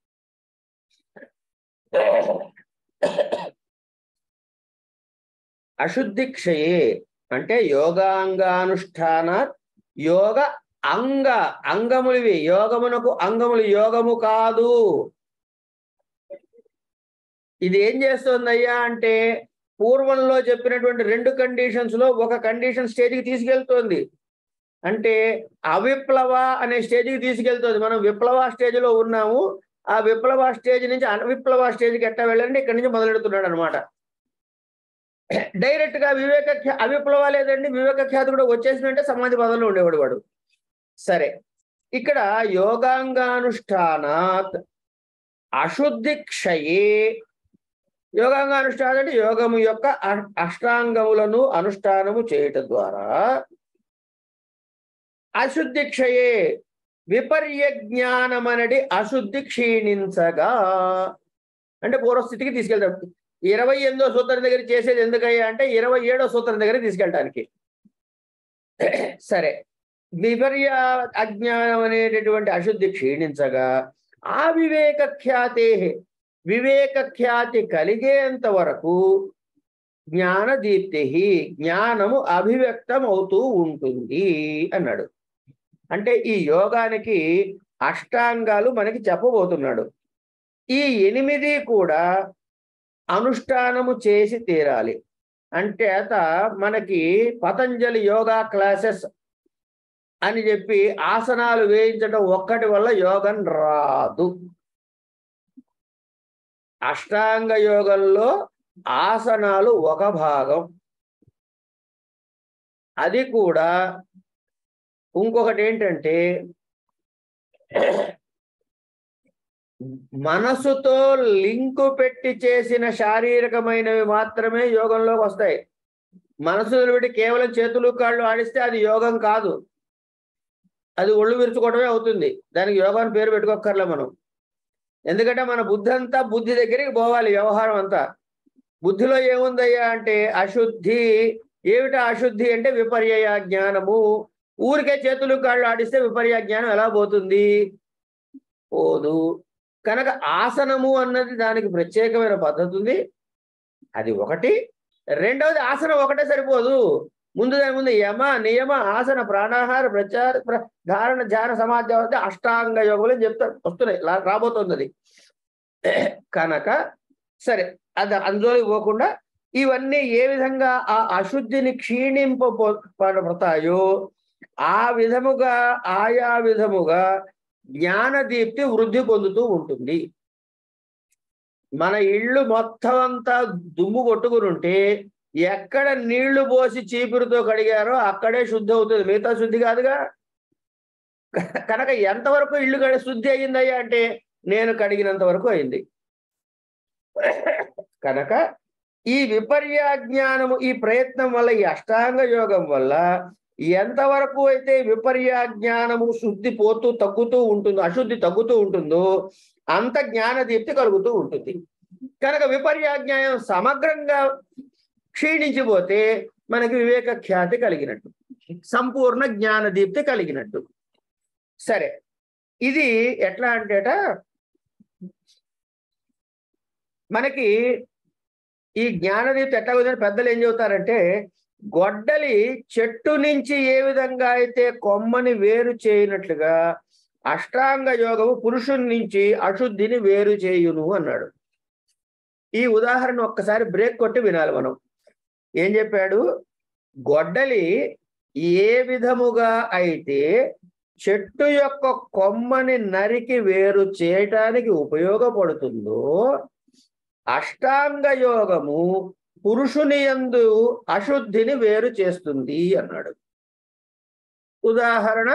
అశుద్ధి క్షయే అంటే యోగాంగానుష్ఠాన యోగ అంగ అంగములివి యోగమునకు అంగములు యోగము కాదు ఇది ఏం చేస్తుందయ్యా అంటే పూర్వంలో చెప్పినటువంటి రెండు కండిషన్స్ లో ఒక కండిషన్ స్టేజ్కి తీసుకెళ్తోంది అంటే అవిప్లవ అనే స్టేజ్కి తీసుకెళ్తుంది మనం విప్లవ స్టేజ్ లో ఉన్నాము ఆ విప్లవ స్టేజ్ నుంచి అవిప్లవ స్టేజ్కి ఎట్టా వెళ్ళండి ఇక్కడి నుంచి మొదలెడుతున్నాడు అనమాట డైరెక్ట్ గా వివేక ఖ్యా- అవిప్లవ లేదండి వివేక ఖ్యాతి కూడా వచ్చేసినంటే సమాధి పదంలో ఉండేవాడు వాడు సరే ఇక్కడ యోగాంగానుష్ఠానాత్ అశుద్ధి క్షయే యోగాంగానుష్ఠానం అంటే యోగము యొక్క అ- అష్టాంగములను అనుష్ఠానము చేయటం ద్వారా అశుద్ధి క్షయే విపర్య జ్ఞానం అనేది అశుద్ధి క్షీణించగా అంటే పూర్వస్థితికి తీసుకెళ్తాడు ఇరవై ఎనిమిదో సూత్రం దగ్గర చేసేది ఎందుకయ్యా అంటే ఇరవై ఏడో సూత్రం దగ్గర తీసుకెళ్ళటానికి సరే విపర్య అజ్ఞానం అనేటటువంటి అశుద్ధి క్షీణించగా ఆ వివేక ఖ్యాతే వివేక ఖ్యాతి కలిగేంత వరకు జ్ఞాన దీప్తి జ్ఞానము అభివ్యక్తం అవుతూ ఉంటుంది అన్నాడు అంటే ఈ యోగానికి అష్టాంగాలు మనకి చెప్పబోతున్నాడు ఈ ఎనిమిది కూడా అనుష్ఠానము చేసి తీరాలి అంటే అత మనకి పతంజలి యోగా క్లాసెస్ అని చెప్పి ఆసనాలు వేయించడం ఒక్కటి వల్ల యోగం రాదు అష్టాంగ యోగంలో ఆసనాలు ఒక భాగం అది కూడా ఇంకొకటి ఏంటంటే మనసుతో లింకు పెట్టి చేసిన శారీరకమైనవి మాత్రమే యోగంలోకి వస్తాయి మనసును పెట్టి కేవలం చేతులు కాళ్ళు ఆడిస్తే అది యోగం కాదు అది ఒళ్ళు విరుచుకోవడమే అవుతుంది దానికి యోగాన్ని పేరు పెట్టుకోక్కర్లే మనం ఎందుకంటే మన బుద్ధి అంతా బుద్ధి దగ్గరికి పోవాలి వ్యవహారం అంతా బుద్ధిలో ఏముందయ్యా అంటే అశుద్ధి ఏమిటా అశుద్ధి అంటే విపర్యయ జ్ఞానము ఊరికే చేతులు కాళ్ళు ఆడిస్తే విపర్య జ్ఞానం ఎలా పోతుంది పోదు కనుక ఆసనము అన్నది దానికి ప్రత్యేకమైన పద్ధతి ఉంది అది ఒకటి రెండవది ఆసనం ఒకటే సరిపోదు ముందు దాని ముందు యమ నియమ ఆసన ప్రాణాహార ప్రచార ప్ర- ధారణ ధ్యాన సమాధ్యం అష్టాంగ యోగములు అని చెప్తారు వస్తున్నాయి లా- రాబోతుంది అది కనుక సరే అది అందులోకి పోకుండా ఇవన్నీ ఏ విధంగా ఆ అశుద్ధిని క్షీణింపబడతాయో ఆ విధముగా ఆయా విధముగా జ్ఞానదీప్తి వృద్ధి పొందుతూ ఉంటుంది మన ఇళ్ళు మొత్తం అంతా దుమ్ము కొట్టుకుని ఉంటే ఎక్కడ నీళ్లు పోసి చీపురుతో కడిగారో అక్కడే శుద్ధి అవుతుంది మిగతా శుద్ధి కాదుగా కనుక ఎంతవరకు ఇల్లు కడి శుద్ధి అయ్యిందయ్యా అంటే నేను కడిగినంత వరకు అయింది కనుక ఈ విపర్య జ్ఞానము ఈ ప్రయత్నం వల్ల ఈ అష్టాంగ యోగం వల్ల ఎంతవరకు అయితే విపర్య జ్ఞానము శుద్ధి పోతూ తగ్గుతూ ఉంటుందో అశుద్ధి తగ్గుతూ ఉంటుందో అంత జ్ఞాన దీప్తి కలుగుతూ ఉంటుంది కనుక విపర్య జ్ఞానం సమగ్రంగా క్షీణించిపోతే మనకి వివేక ఖ్యాతి కలిగినట్టు సంపూర్ణ జ్ఞాన దీప్తి కలిగినట్టు సరే ఇది ఎట్లా అంటేట మనకి ఈ జ్ఞానదీప్తి ఎట్లా కుదిరి పెద్దలు ఏం చెబుతారంటే గొడ్డలి చెట్టు నుంచి ఏ విధంగా అయితే కొమ్మని వేరు చేయనట్లుగా అష్టాంగ యోగము పురుషుని నుంచి అశుద్ధిని వేరు చేయును అన్నాడు ఈ ఉదాహరణ ఒక్కసారి బ్రేక్ కొట్టి వినాలి మనం ఏం చెప్పాడు గొడ్డలి ఏ విధముగా అయితే చెట్టు యొక్క కొమ్మని నరికి వేరు చేయటానికి ఉపయోగపడుతుందో అష్టాంగ యోగము పురుషుని యందు అశుద్ధిని వేరు చేస్తుంది అన్నాడు ఉదాహరణ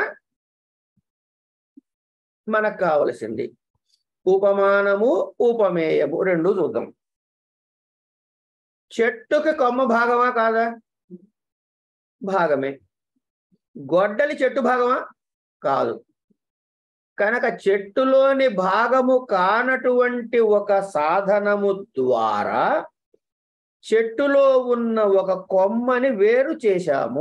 మనకు కావలసింది ఉపమానము ఉపమేయము రెండు చూద్దాం చెట్టుకి కొమ్మ భాగమా కాదా భాగమే గొడ్డలి చెట్టు భాగమా కాదు కనుక చెట్టులోని భాగము కానటువంటి ఒక సాధనము ద్వారా చెట్టులో ఉన్న ఒక కొమ్మని వేరు చేశాము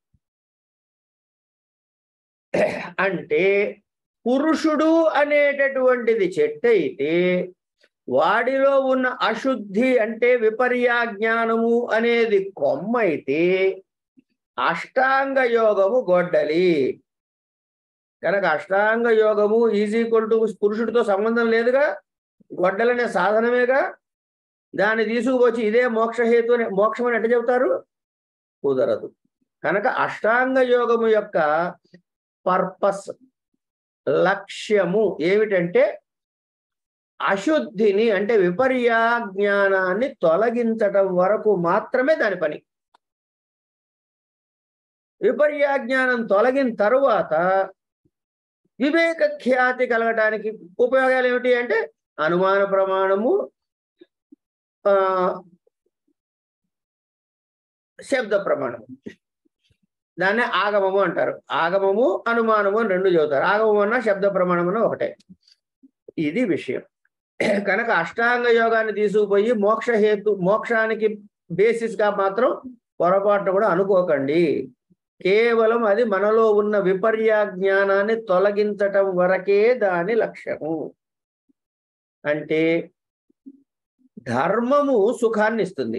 అంటే పురుషుడు అనేటటువంటిది చెట్టు అయితే వాడిలో ఉన్న అశుద్ధి అంటే విపర్యా జ్ఞానము అనేది కొమ్మ అయితే అష్టాంగ యోగము గొడ్డలి కనుక అష్టాంగ యోగము ఈజ్ ఈక్వల్ టు పురుషుడితో సంబంధం లేదుగా గొడ్డలనే సాధనమేగా దాన్ని తీసుకువచ్చి ఇదే మోక్షహేతు అని మోక్షం అని ఎట్ట చెబుతారు కుదరదు కనుక అష్టాంగ యోగము యొక్క పర్పస్ లక్ష్యము ఏమిటంటే అశుద్ధిని అంటే విపర్యా జ్ఞానాన్ని తొలగించటం వరకు మాత్రమే దాని పని విపర్యా జ్ఞానం తొలగిన తరువాత వివేక ఖ్యాతి కలగటానికి ఉపయోగాలు ఏమిటి అంటే అనుమాన ప్రమాణము ఆ శబ్ద ప్రమాణము దాన్నే ఆగమము అంటారు ఆగమము అనుమానము అని రెండు చదువుతారు ఆగమం అన్న శబ్ద ప్రమాణం అన్న ఒకటే ఇది విషయం కనుక అష్టాంగ యోగాన్ని తీసుకుపోయి మోక్ష హేతు మోక్షానికి బేసిస్ గా మాత్రం పొరపాటు కూడా అనుకోకండి కేవలం అది మనలో ఉన్న విపర్య జ్ఞానాన్ని తొలగించటం వరకే దాని లక్ష్యము అంటే ధర్మము సుఖాన్ని ఇస్తుంది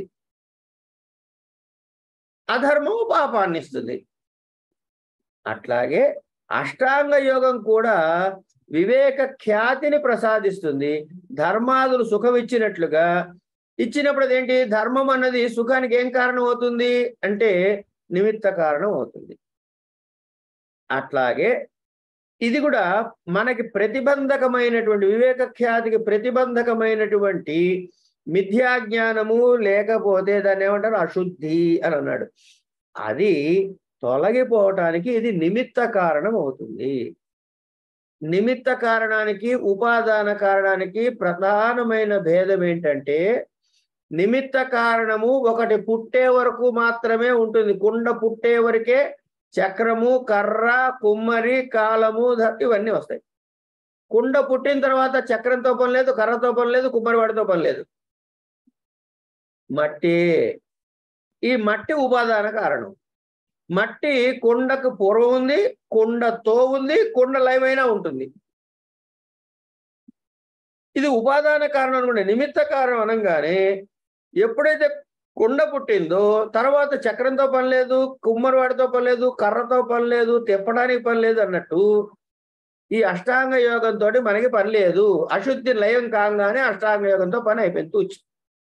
అధర్మము పాపాన్ని ఇస్తుంది అట్లాగే అష్టాంగ యోగం కూడా వివేక ఖ్యాతిని ప్రసాదిస్తుంది ధర్మాదులు సుఖం ఇచ్చినట్లుగా ఇచ్చినప్పుడు అదేంటి ధర్మం అన్నది సుఖానికి ఏం కారణం అవుతుంది అంటే నిమిత్త కారణం అవుతుంది అట్లాగే ఇది కూడా మనకి ప్రతిబంధకమైనటువంటి వివేక ఖ్యాతికి ప్రతిబంధకమైనటువంటి మిథ్యా జ్ఞానము లేకపోతే దాన్ని ఏమంటారు అశుద్ధి అని అన్నాడు అది తొలగిపోవటానికి ఇది నిమిత్త కారణం అవుతుంది నిమిత్త కారణానికి ఉపాదాన కారణానికి ప్రధానమైన భేదం ఏంటంటే నిమిత్త కారణము ఒకటి పుట్టే వరకు మాత్రమే ఉంటుంది కుండ పుట్టే వరకే చక్రము కర్ర కుమ్మరి కాలము ధ- ఇవన్నీ వస్తాయి కుండ పుట్టిన తర్వాత చక్రంతో పని లేదు కర్రతో పని లేదు కుమ్మరి వాడితో పని లేదు మట్టి ఈ మట్టి ఉపాదాన కారణం మట్టి కుండకు పూర్వం ఉంది కుండతో ఉంది కుండ లయమైనా ఉంటుంది ఇది ఉపాదాన కారణం అనుకోండి నిమిత్త కారణం అనగానే ఎప్పుడైతే కుండ పుట్టిందో తర్వాత చక్రంతో పని లేదు కుమ్మరివాడితో పని లేదు కర్రతో పని లేదు తిప్పడానికి పని లేదు అన్నట్టు ఈ అష్టాంగ యోగంతో మనకి పని లేదు అశుద్ధి లయం కాగానే అష్టాంగ యోగంతో పని అయిపోయింది తూచి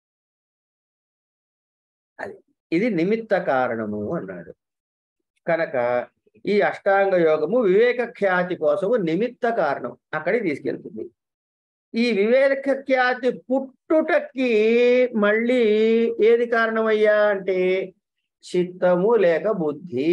అది ఇది నిమిత్త కారణము అన్నాడు కనుక ఈ అష్టాంగ యోగము వివేక ఖ్యాతి కోసము నిమిత్త కారణం అక్కడికి తీసుకెళ్తుంది ఈ వివేక ఖ్యాతి పుట్టుటకి మళ్ళీ ఏది కారణమయ్యా అంటే చిత్తము లేక బుద్ధి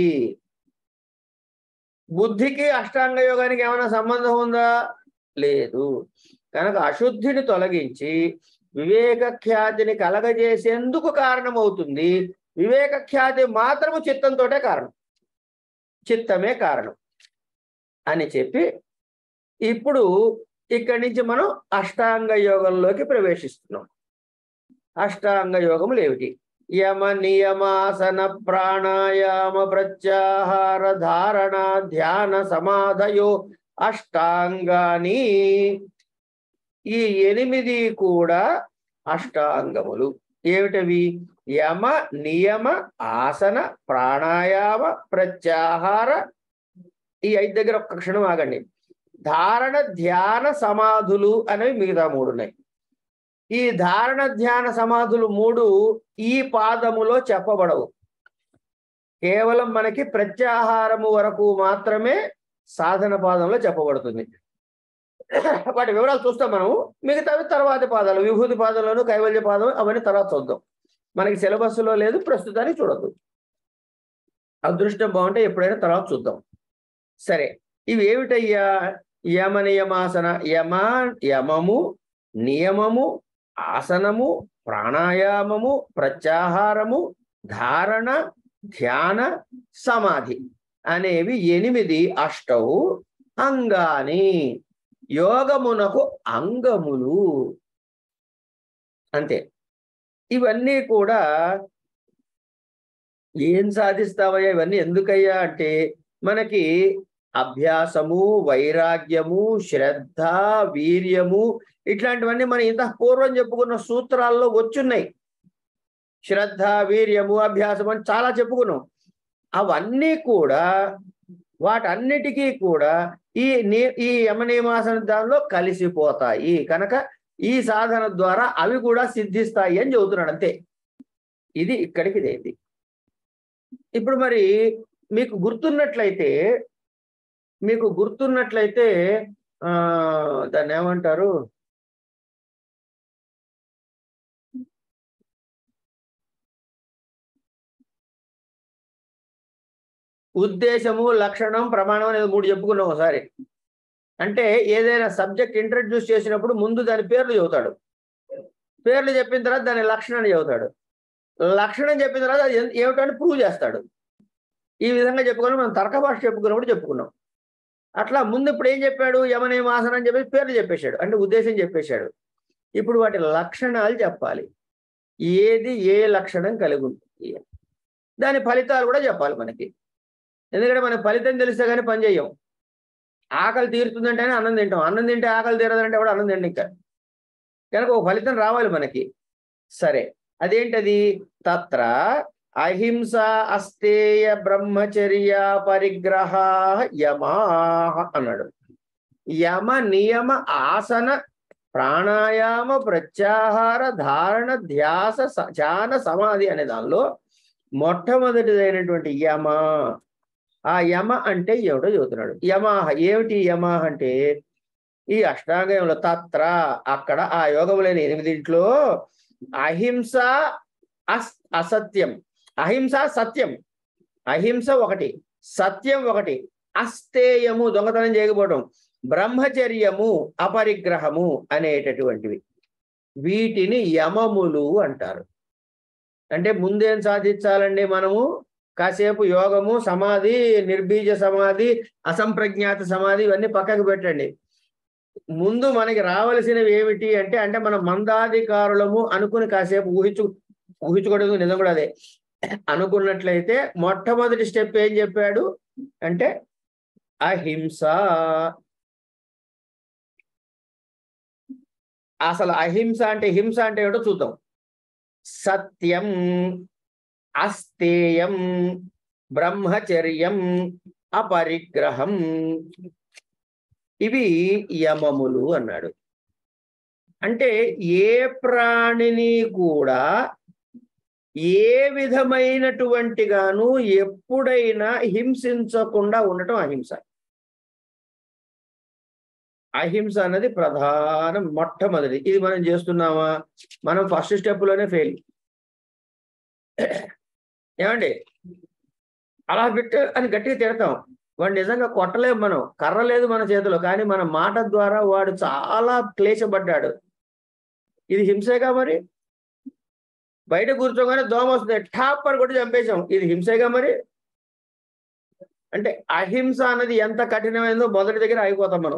బుద్ధికి అష్టాంగ యోగానికి ఏమైనా సంబంధం ఉందా లేదు కనుక అశుద్ధిని తొలగించి వివేక ఖ్యాతిని కలగజేసేందుకు కారణమవుతుంది వివేక ఖ్యాతి మాత్రము చిత్తంతోటే కారణం చిత్తమే కారణం అని చెప్పి ఇప్పుడు ఇక్కడి నుంచి మనం అష్టాంగ యోగంలోకి ప్రవేశిస్తున్నాం అష్టాంగ యోగములు ఏమిటి యమ నియమాసన ప్రాణాయామ ప్రత్యాహార ధారణ ధ్యాన సమాధయో అష్టాంగాని ఈ ఎనిమిది కూడా అష్టాంగములు ఏమిటవి యమ నియమ ఆసన ప్రాణాయామ ప్రత్యాహార ఈ ఐదు దగ్గర ఒక్క క్షణం ఆగండి ధారణ ధ్యాన సమాధులు అనేవి మిగతా మూడు ఉన్నాయి ఈ ధారణ ధ్యాన సమాధులు మూడు ఈ పాదములో చెప్పబడవు కేవలం మనకి ప్రత్యాహారము వరకు మాత్రమే సాధన పాదంలో చెప్పబడుతుంది వాటి వివరాలు చూస్తాం మనం మిగతావి తర్వాతి పాదాలు విభూతి పాదంలోను కైవల్య పాదం అవన్నీ తర్వాత చూద్దాం మనకి సిలబస్లో లేదు ప్రస్తుతానికి చూడద్దు అదృష్టం బాగుంటే ఎప్పుడైనా తర్వాత చూద్దాం సరే ఇవి ఏమిటయ్యా యమ నియమాసన యమ యమము నియమము ఆసనము ప్రాణాయామము ప్రత్యాహారము ధారణ ధ్యాన సమాధి అనేవి ఎనిమిది అష్టవు అంగాని యోగమునకు అంగములు అంతే ఇవన్నీ కూడా ఏం సాధిస్తావయ్యా ఇవన్నీ ఎందుకయ్యా అంటే మనకి అభ్యాసము వైరాగ్యము శ్రద్ధ వీర్యము ఇట్లాంటివన్నీ మనం ఇంత పూర్వం చెప్పుకున్న సూత్రాల్లో వచ్చున్నాయి శ్రద్ధ వీర్యము అభ్యాసం అని చాలా చెప్పుకున్నాం అవన్నీ కూడా వాటన్నిటికీ కూడా ఈ నీ ఈ యమనియమాసన దానిలో కలిసిపోతాయి కనుక ఈ సాధన ద్వారా అవి కూడా సిద్ధిస్తాయి అని చెబుతున్నాడు అంతే ఇది ఇక్కడికి ఇదేంటి ఇప్పుడు మరి మీకు గుర్తున్నట్లయితే మీకు గుర్తున్నట్లయితే ఆ దాన్ని ఏమంటారు ఉద్దేశము లక్షణం ప్రమాణం అనేది మూడు చెప్పుకున్నాం ఒకసారి అంటే ఏదైనా సబ్జెక్ట్ ఇంట్రడ్యూస్ చేసినప్పుడు ముందు దాని పేర్లు చెబుతాడు పేర్లు చెప్పిన తర్వాత దాని లక్షణాన్ని చెబుతాడు లక్షణం చెప్పిన తర్వాత అది ఏ- ఏమిటని ప్రూవ్ చేస్తాడు ఈ విధంగా చెప్పుకొని మనం తర్క భాష చెప్పుకున్నప్పుడు చెప్పుకున్నాం అట్లా ముందు ఇప్పుడు ఏం చెప్పాడు యమనేమాసనం అని చెప్పేసి పేర్లు చెప్పేశాడు అంటే ఉద్దేశం చెప్పేశాడు ఇప్పుడు వాటి లక్షణాలు చెప్పాలి ఏది ఏ లక్షణం కలిగి ఉంటుంది అని. దాని ఫలితాలు కూడా చెప్పాలి మనకి ఎందుకంటే మనకి ఫలితం తెలిస్తే కానీ పని చెయ్యం ఆకలి తీరుతుందంటేనే అన్నం తింటాం అన్నం తింటే ఆకలి తీరదంటే కూడా అన్నం తిండి ఇంకా కనుక ఒక ఫలితం రావాలి మనకి సరే అదేంటది తత్ర అహింస అస్తేయ బ్రహ్మచర్య పరిగ్రహ యమా అన్నాడు యమ నియమ ఆసన ప్రాణాయామ ప్రత్యాహార ధారణ ధ్యాస స- ధ్యాన సమాధి అనే దానిలో మొట్టమొదటిదైనటువంటి యమ ఆ యమ అంటే ఎవడో చెబుతున్నాడు యమాహ ఏమిటి యమాహ అంటే ఈ అష్టాంగంలో తత్ర అక్కడ ఆ యోగములైన ఎనిమిదింట్లో అహింస అస్ అసత్యం అహింస సత్యం అహింస ఒకటి సత్యం ఒకటి అస్తేయము దొంగతనం చేయకపోవడం బ్రహ్మచర్యము అపరిగ్రహము అనేటటువంటివి వీటిని యమములు అంటారు అంటే ముందేం సాధించాలండి మనము కాసేపు యోగము సమాధి నిర్బీజ సమాధి అసంప్రజ్ఞాత సమాధి ఇవన్నీ పక్కకు పెట్టండి ముందు మనకి రావలసినవి ఏమిటి అంటే అంటే మనం మందాధికారులము అనుకుని కాసేపు ఊహించు ఊహించుకోవడం నిజం కూడా అదే అనుకున్నట్లయితే మొట్టమొదటి స్టెప్ ఏం చెప్పాడు అంటే అహింస అసలు అహింస అంటే హింస అంటే ఏమిటో చూద్దాం సత్యం అస్తేయం బ్రహ్మచర్యం అపరిగ్రహం ఇవి యమములు అన్నాడు అంటే ఏ ప్రాణిని కూడా ఏ విధమైనటువంటి గాను ఎప్పుడైనా హింసించకుండా ఉండటం అహింస అహింస అన్నది ప్రధాన మొట్టమొదటి ఇది మనం చేస్తున్నామా మనం ఫస్ట్ స్టెప్ లోనే ఫెయిల్ ఏమండి అలా పెట్టు అని గట్టిగా తిడతాం వాడు నిజంగా కొట్టలేము మనం కర్ర లేదు మన చేతిలో కానీ మన మాట ద్వారా వాడు చాలా క్లేశపడ్డాడు ఇది హింసేగా మరి బయట కూర్చోగానే దోమ వస్తుంది ఠాప్ అని కొట్టి చంపేశాం ఇది హింసేగా మరి అంటే అహింస అన్నది ఎంత కఠినమైందో మొదటి దగ్గర అయిపోతాం మనం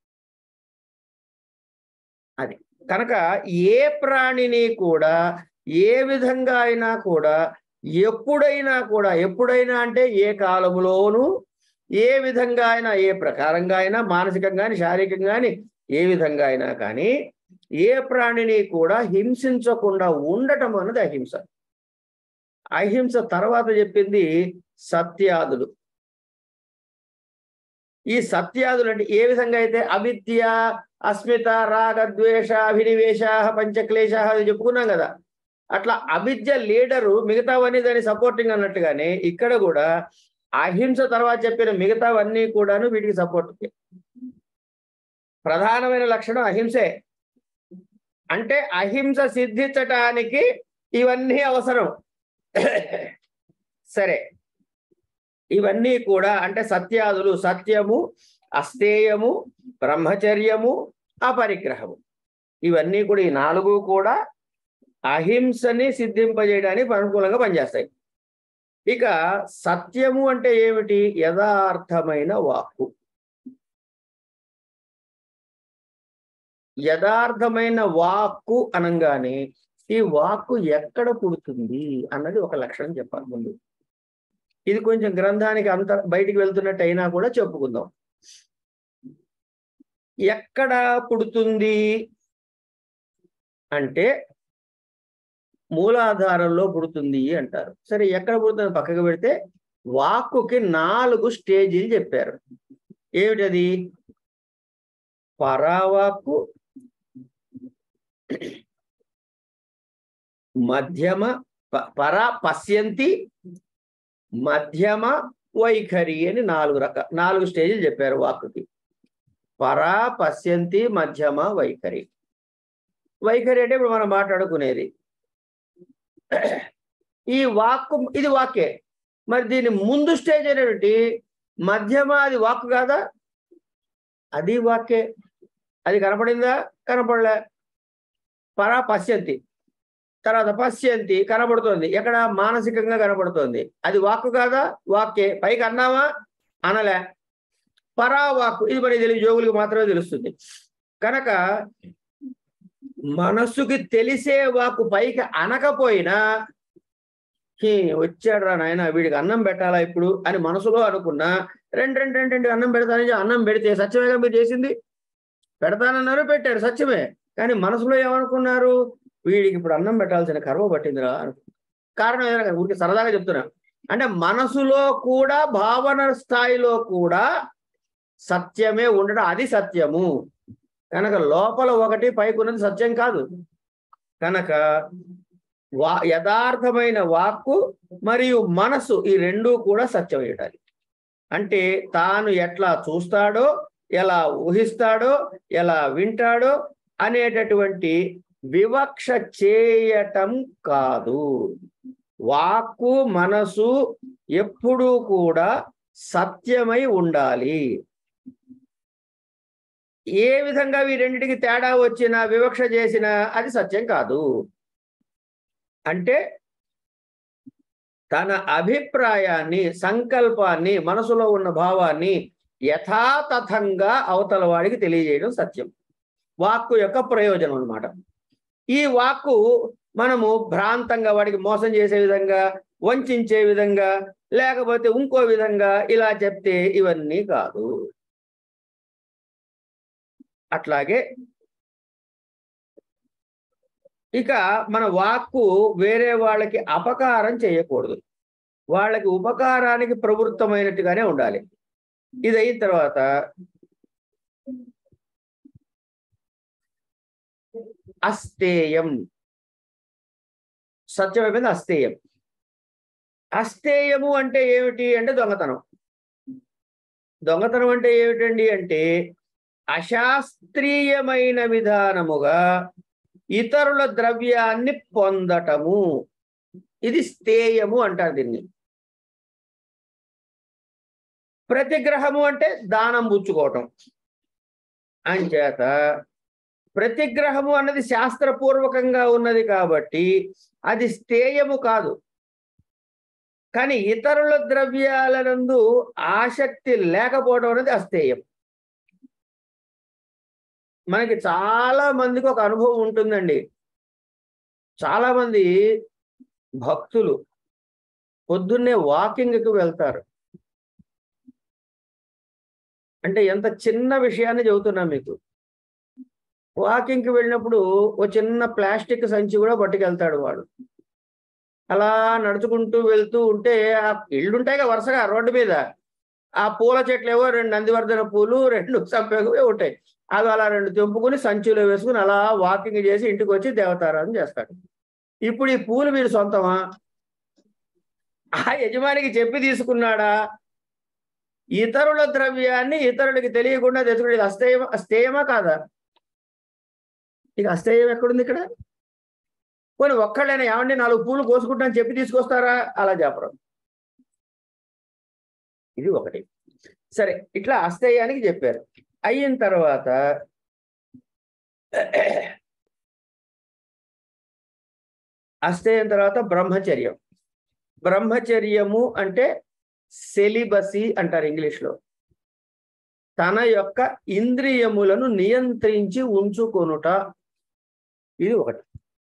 అది కనుక ఏ ప్రాణిని కూడా ఏ విధంగా అయినా కూడా ఎప్పుడైనా కూడా ఎప్పుడైనా అంటే ఏ కాలములోనూ ఏ విధంగా అయినా ఏ ప్రకారంగా అయినా మానసికంగా కానీ శారీరకంగా కానీ ఏ విధంగా అయినా కానీ ఏ ప్రాణిని కూడా హింసించకుండా ఉండటం అన్నది అహింస అహింస తర్వాత చెప్పింది సత్యాదులు ఈ సత్యాదులు అంటే ఏ విధంగా అయితే అవిద్య అస్మిత రాగ ద్వేష అభినివేశ పంచక్లేశ అది చెప్పుకున్నాం కదా అట్లా అవిద్య లీడరు మిగతావన్నీ దాని సపోర్టింగ్ అన్నట్టుగానే ఇక్కడ కూడా అహింస తర్వాత చెప్పిన మిగతావన్నీ కూడాను వీటికి సపోర్ట్ ప్రధానమైన లక్షణం అహింసే అంటే అహింస సిద్ధించటానికి ఇవన్నీ అవసరం సరే ఇవన్నీ కూడా అంటే సత్యాదులు సత్యము అస్తేయము బ్రహ్మచర్యము అపరిగ్రహము ఇవన్నీ కూడా ఈ నాలుగు కూడా అహింసని సిద్ధింపజేయడానికి అనుకూలంగా పనిచేస్తాయి ఇక సత్యము అంటే ఏమిటి యథార్థమైన వాక్కు యథార్థమైన వాక్కు అనగానే ఈ వాక్కు ఎక్కడ పుడుతుంది అన్నది ఒక లక్షణం చెప్పాలి ముందు ఇది కొంచెం గ్రంథానికి అంత బయటికి వెళ్తున్నట్టు అయినా కూడా చెప్పుకుందాం ఎక్కడ పుడుతుంది అంటే మూలాధారంలో పుడుతుంది అంటారు సరే ఎక్కడ పుడుతుంది పక్కకు పెడితే వాక్కుకి నాలుగు స్టేజీలు చెప్పారు ఏమిటది పరావాక్కు మధ్యమ ప- పరా పశ్యంతి మధ్యమ వైఖరి అని నాలుగు రక నాలుగు స్టేజ్లు చెప్పారు వాక్కుకి పరా పశ్యంతి మధ్యమ వైఖరి వైఖరి అంటే ఇప్పుడు మనం మాట్లాడుకునేది ఈ వాక్కు ఇది వాక్యే మరి దీని ముందు స్టేజ్ అనేటువంటి మధ్యమ అది వాక్కు కాదా అది వాక్యే అది కనపడిందా కనపడలే పరా పశ్యంతి తర్వాత పశ్యంతి కనబడుతోంది ఎక్కడ మానసికంగా కనబడుతోంది అది వాక్కు కాదా వాక్యే పైకి అన్నావా అనలే పరావాక్కు ఇది మరి తెలియదు జోగులకు మాత్రమే తెలుస్తుంది కనుక మనస్సుకి తెలిసే వాకు పైకి అనకపోయినా "హీ, వచ్చాడురా నాయన వీడికి అన్నం పెట్టాలా ఇప్పుడు అని మనసులో అనుకున్నా రెండు రెండు రెండు రెండు అన్నం పెడతానని చెప్పి అన్నం పెడితే సత్యమేగా మీరు చేసింది పెడతానన్నారు పెట్టారు సత్యమే కానీ మనసులో ఏమనుకున్నారు వీడికి ఇప్పుడు అన్నం పెట్టాల్సిన కర్మ పట్టిందిరా అనుకున్నారు కారణం ఏదైనా కాదు, ఊరికి సరదాగా చెప్తున్నా అంటే మనసులో కూడా భావన స్థాయిలో కూడా సత్యమే ఉండడం అది సత్యము కనుక లోపల ఒకటి పైకి ఉన్నది సత్యం కాదు కనుక వా యథార్థమైన వాక్కు మరియు మనసు ఈ రెండూ కూడా సత్యం ఉండాలి అంటే తాను ఎట్లా చూస్తాడో ఎలా ఊహిస్తాడో ఎలా వింటాడో అనేటటువంటి వివక్ష చేయటం కాదు వాక్కు మనసు ఎప్పుడూ కూడా సత్యమై ఉండాలి ఏ విధంగా ఈ రెండిటికి తేడా వచ్చినా వివక్ష చేసినా అది సత్యం కాదు అంటే తన అభిప్రాయాన్ని సంకల్పాన్ని మనసులో ఉన్న భావాన్ని యథాతథంగా అవతల వాడికి తెలియజేయడం సత్యం వాక్కు యొక్క ప్రయోజనం అన్నమాట ఈ వాక్కు మనము భ్రాంతంగా వాడికి మోసం చేసే విధంగా వంచే విధంగా లేకపోతే ఇంకో విధంగా ఇలా చెప్తే ఇవన్నీ కాదు అట్లాగే ఇక మన వాక్కు వేరే వాళ్ళకి అపకారం చేయకూడదు వాళ్ళకి ఉపకారానికి ప్రవృత్తమైనట్టుగానే ఉండాలి ఇది అయిన తర్వాత అస్తేయం సత్యం అయిపోయింది అస్తేయం అస్తేయము అంటే ఏమిటి అంటే దొంగతనం దొంగతనం అంటే ఏమిటండి అంటే అశాస్త్రీయమైన విధానముగా ఇతరుల ద్రవ్యాన్ని పొందటము ఇది స్థేయము అంటారు దీన్ని ప్రతిగ్రహము అంటే దానం పుచ్చుకోవటం అంచేత ప్రతిగ్రహము అన్నది శాస్త్రపూర్వకంగా ఉన్నది కాబట్టి అది స్థేయము కాదు కానీ ఇతరుల ద్రవ్యాలనందు ఆసక్తి లేకపోవడం అనేది అస్థేయం మనకి చాలా మందికి ఒక అనుభవం ఉంటుందండి చాలా మంది భక్తులు పొద్దున్నే వాకింగ్కి వెళ్తారు అంటే ఎంత చిన్న విషయాన్ని చెబుతున్నా మీకు వాకింగ్కి వెళ్ళినప్పుడు ఓ చిన్న ప్లాస్టిక్ సంచి కూడా పట్టుకెళ్తాడు వాడు అలా నడుచుకుంటూ వెళ్తూ ఉంటే ఆ ఇళ్ళుంటాయి కదా వరుసగా రోడ్డు మీద ఆ పూల చెట్లు ఏవో రెండు నందివర్ధన పూలు రెండు సంపేగవే ఉంటాయి అవి అలా రెండు తెంపుకుని సంచిలో వేసుకుని అలా వాకింగ్ చేసి ఇంటికి వచ్చి దేవతారాధన చేస్తాడు ఇప్పుడు ఈ పూలు వీడు సొంతమా ఆ యజమానికి చెప్పి తీసుకున్నాడా ఇతరుల ద్రవ్యాన్ని ఇతరులకి తెలియకుండా తెచ్చుకునేది అస్థేయం అస్థేయమా కాదా ఇక అస్థేయం ఎక్కడుంది ఇక్కడ పోనీ ఒక్కళ్ళైనా ఏమండి నాలుగు పూలు కోసుకుంటాను చెప్పి తీసుకొస్తారా అలా చెప్పరు ఇది ఒకటి సరే ఇట్లా అస్థేయానికి చెప్పారు అయిన తర్వాత అస్థేయం తర్వాత బ్రహ్మచర్యం బ్రహ్మచర్యము అంటే సెలిబసి అంటారు ఇంగ్లీష్లో తన యొక్క ఇంద్రియములను నియంత్రించి ఉంచుకొనుట ఇది ఒకటి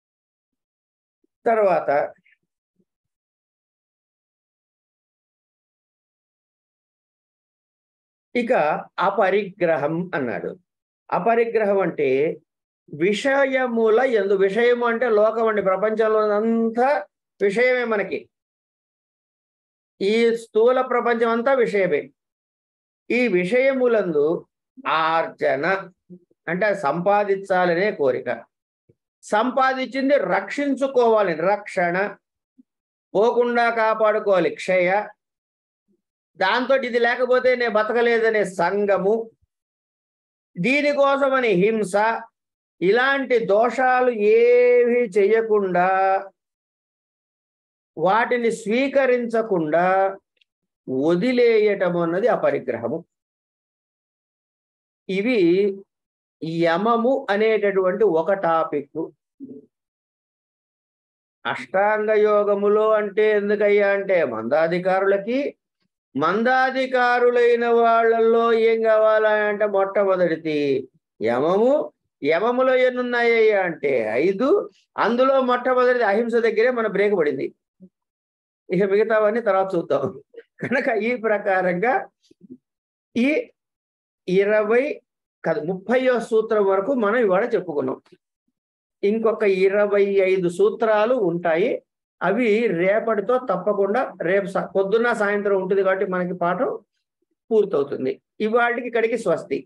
తర్వాత ఇక అపరిగ్రహం అన్నాడు అపరిగ్రహం అంటే విషయముల ఎందు విషయము అంటే లోకం అండి ప్రపంచంలో అంతా విషయమే మనకి ఈ స్థూల ప్రపంచం అంతా విషయమే ఈ విషయములందు ఆర్జన అంటే అది సంపాదించాలనే కోరిక సంపాదించింది రక్షించుకోవాలి రక్షణ పోకుండా కాపాడుకోవాలి క్షయ దాంతో ఇది లేకపోతే నేను బతకలేదనే సంగము దీనికోసమని హింస ఇలాంటి దోషాలు ఏవి చెయ్యకుండా వాటిని స్వీకరించకుండా వదిలేయటం అన్నది అపరిగ్రహము ఇవి యమము అనేటటువంటి ఒక టాపిక్ అష్టాంగ యోగములో అంటే ఎందుకయ్యా అంటే మందాధికారులకి మందాధికారులైన వాళ్ళల్లో ఏం కావాలా అంటే మొట్టమొదటిది యమము యమములో ఎన్నున్నాయి అంటే ఐదు అందులో మొట్టమొదటిది అహింస దగ్గరే మన బ్రేక్ పడింది ఇక మిగతావన్నీ తర్వాత చూద్దాం కనుక ఈ ప్రకారంగా ఈ ఇరవై కాదు ముప్పయో సూత్రం వరకు మనం ఇవాళ చెప్పుకున్నాం ఇంకొక ఇరవై ఐదు సూత్రాలు ఉంటాయి అవి రేపటితో తప్పకుండా రేపు సా- పొద్దున్న సాయంత్రం ఉంటుంది కాబట్టి మనకి పాఠం పూర్తవుతుంది ఇవాళకి ఇక్కడికి స్వస్తి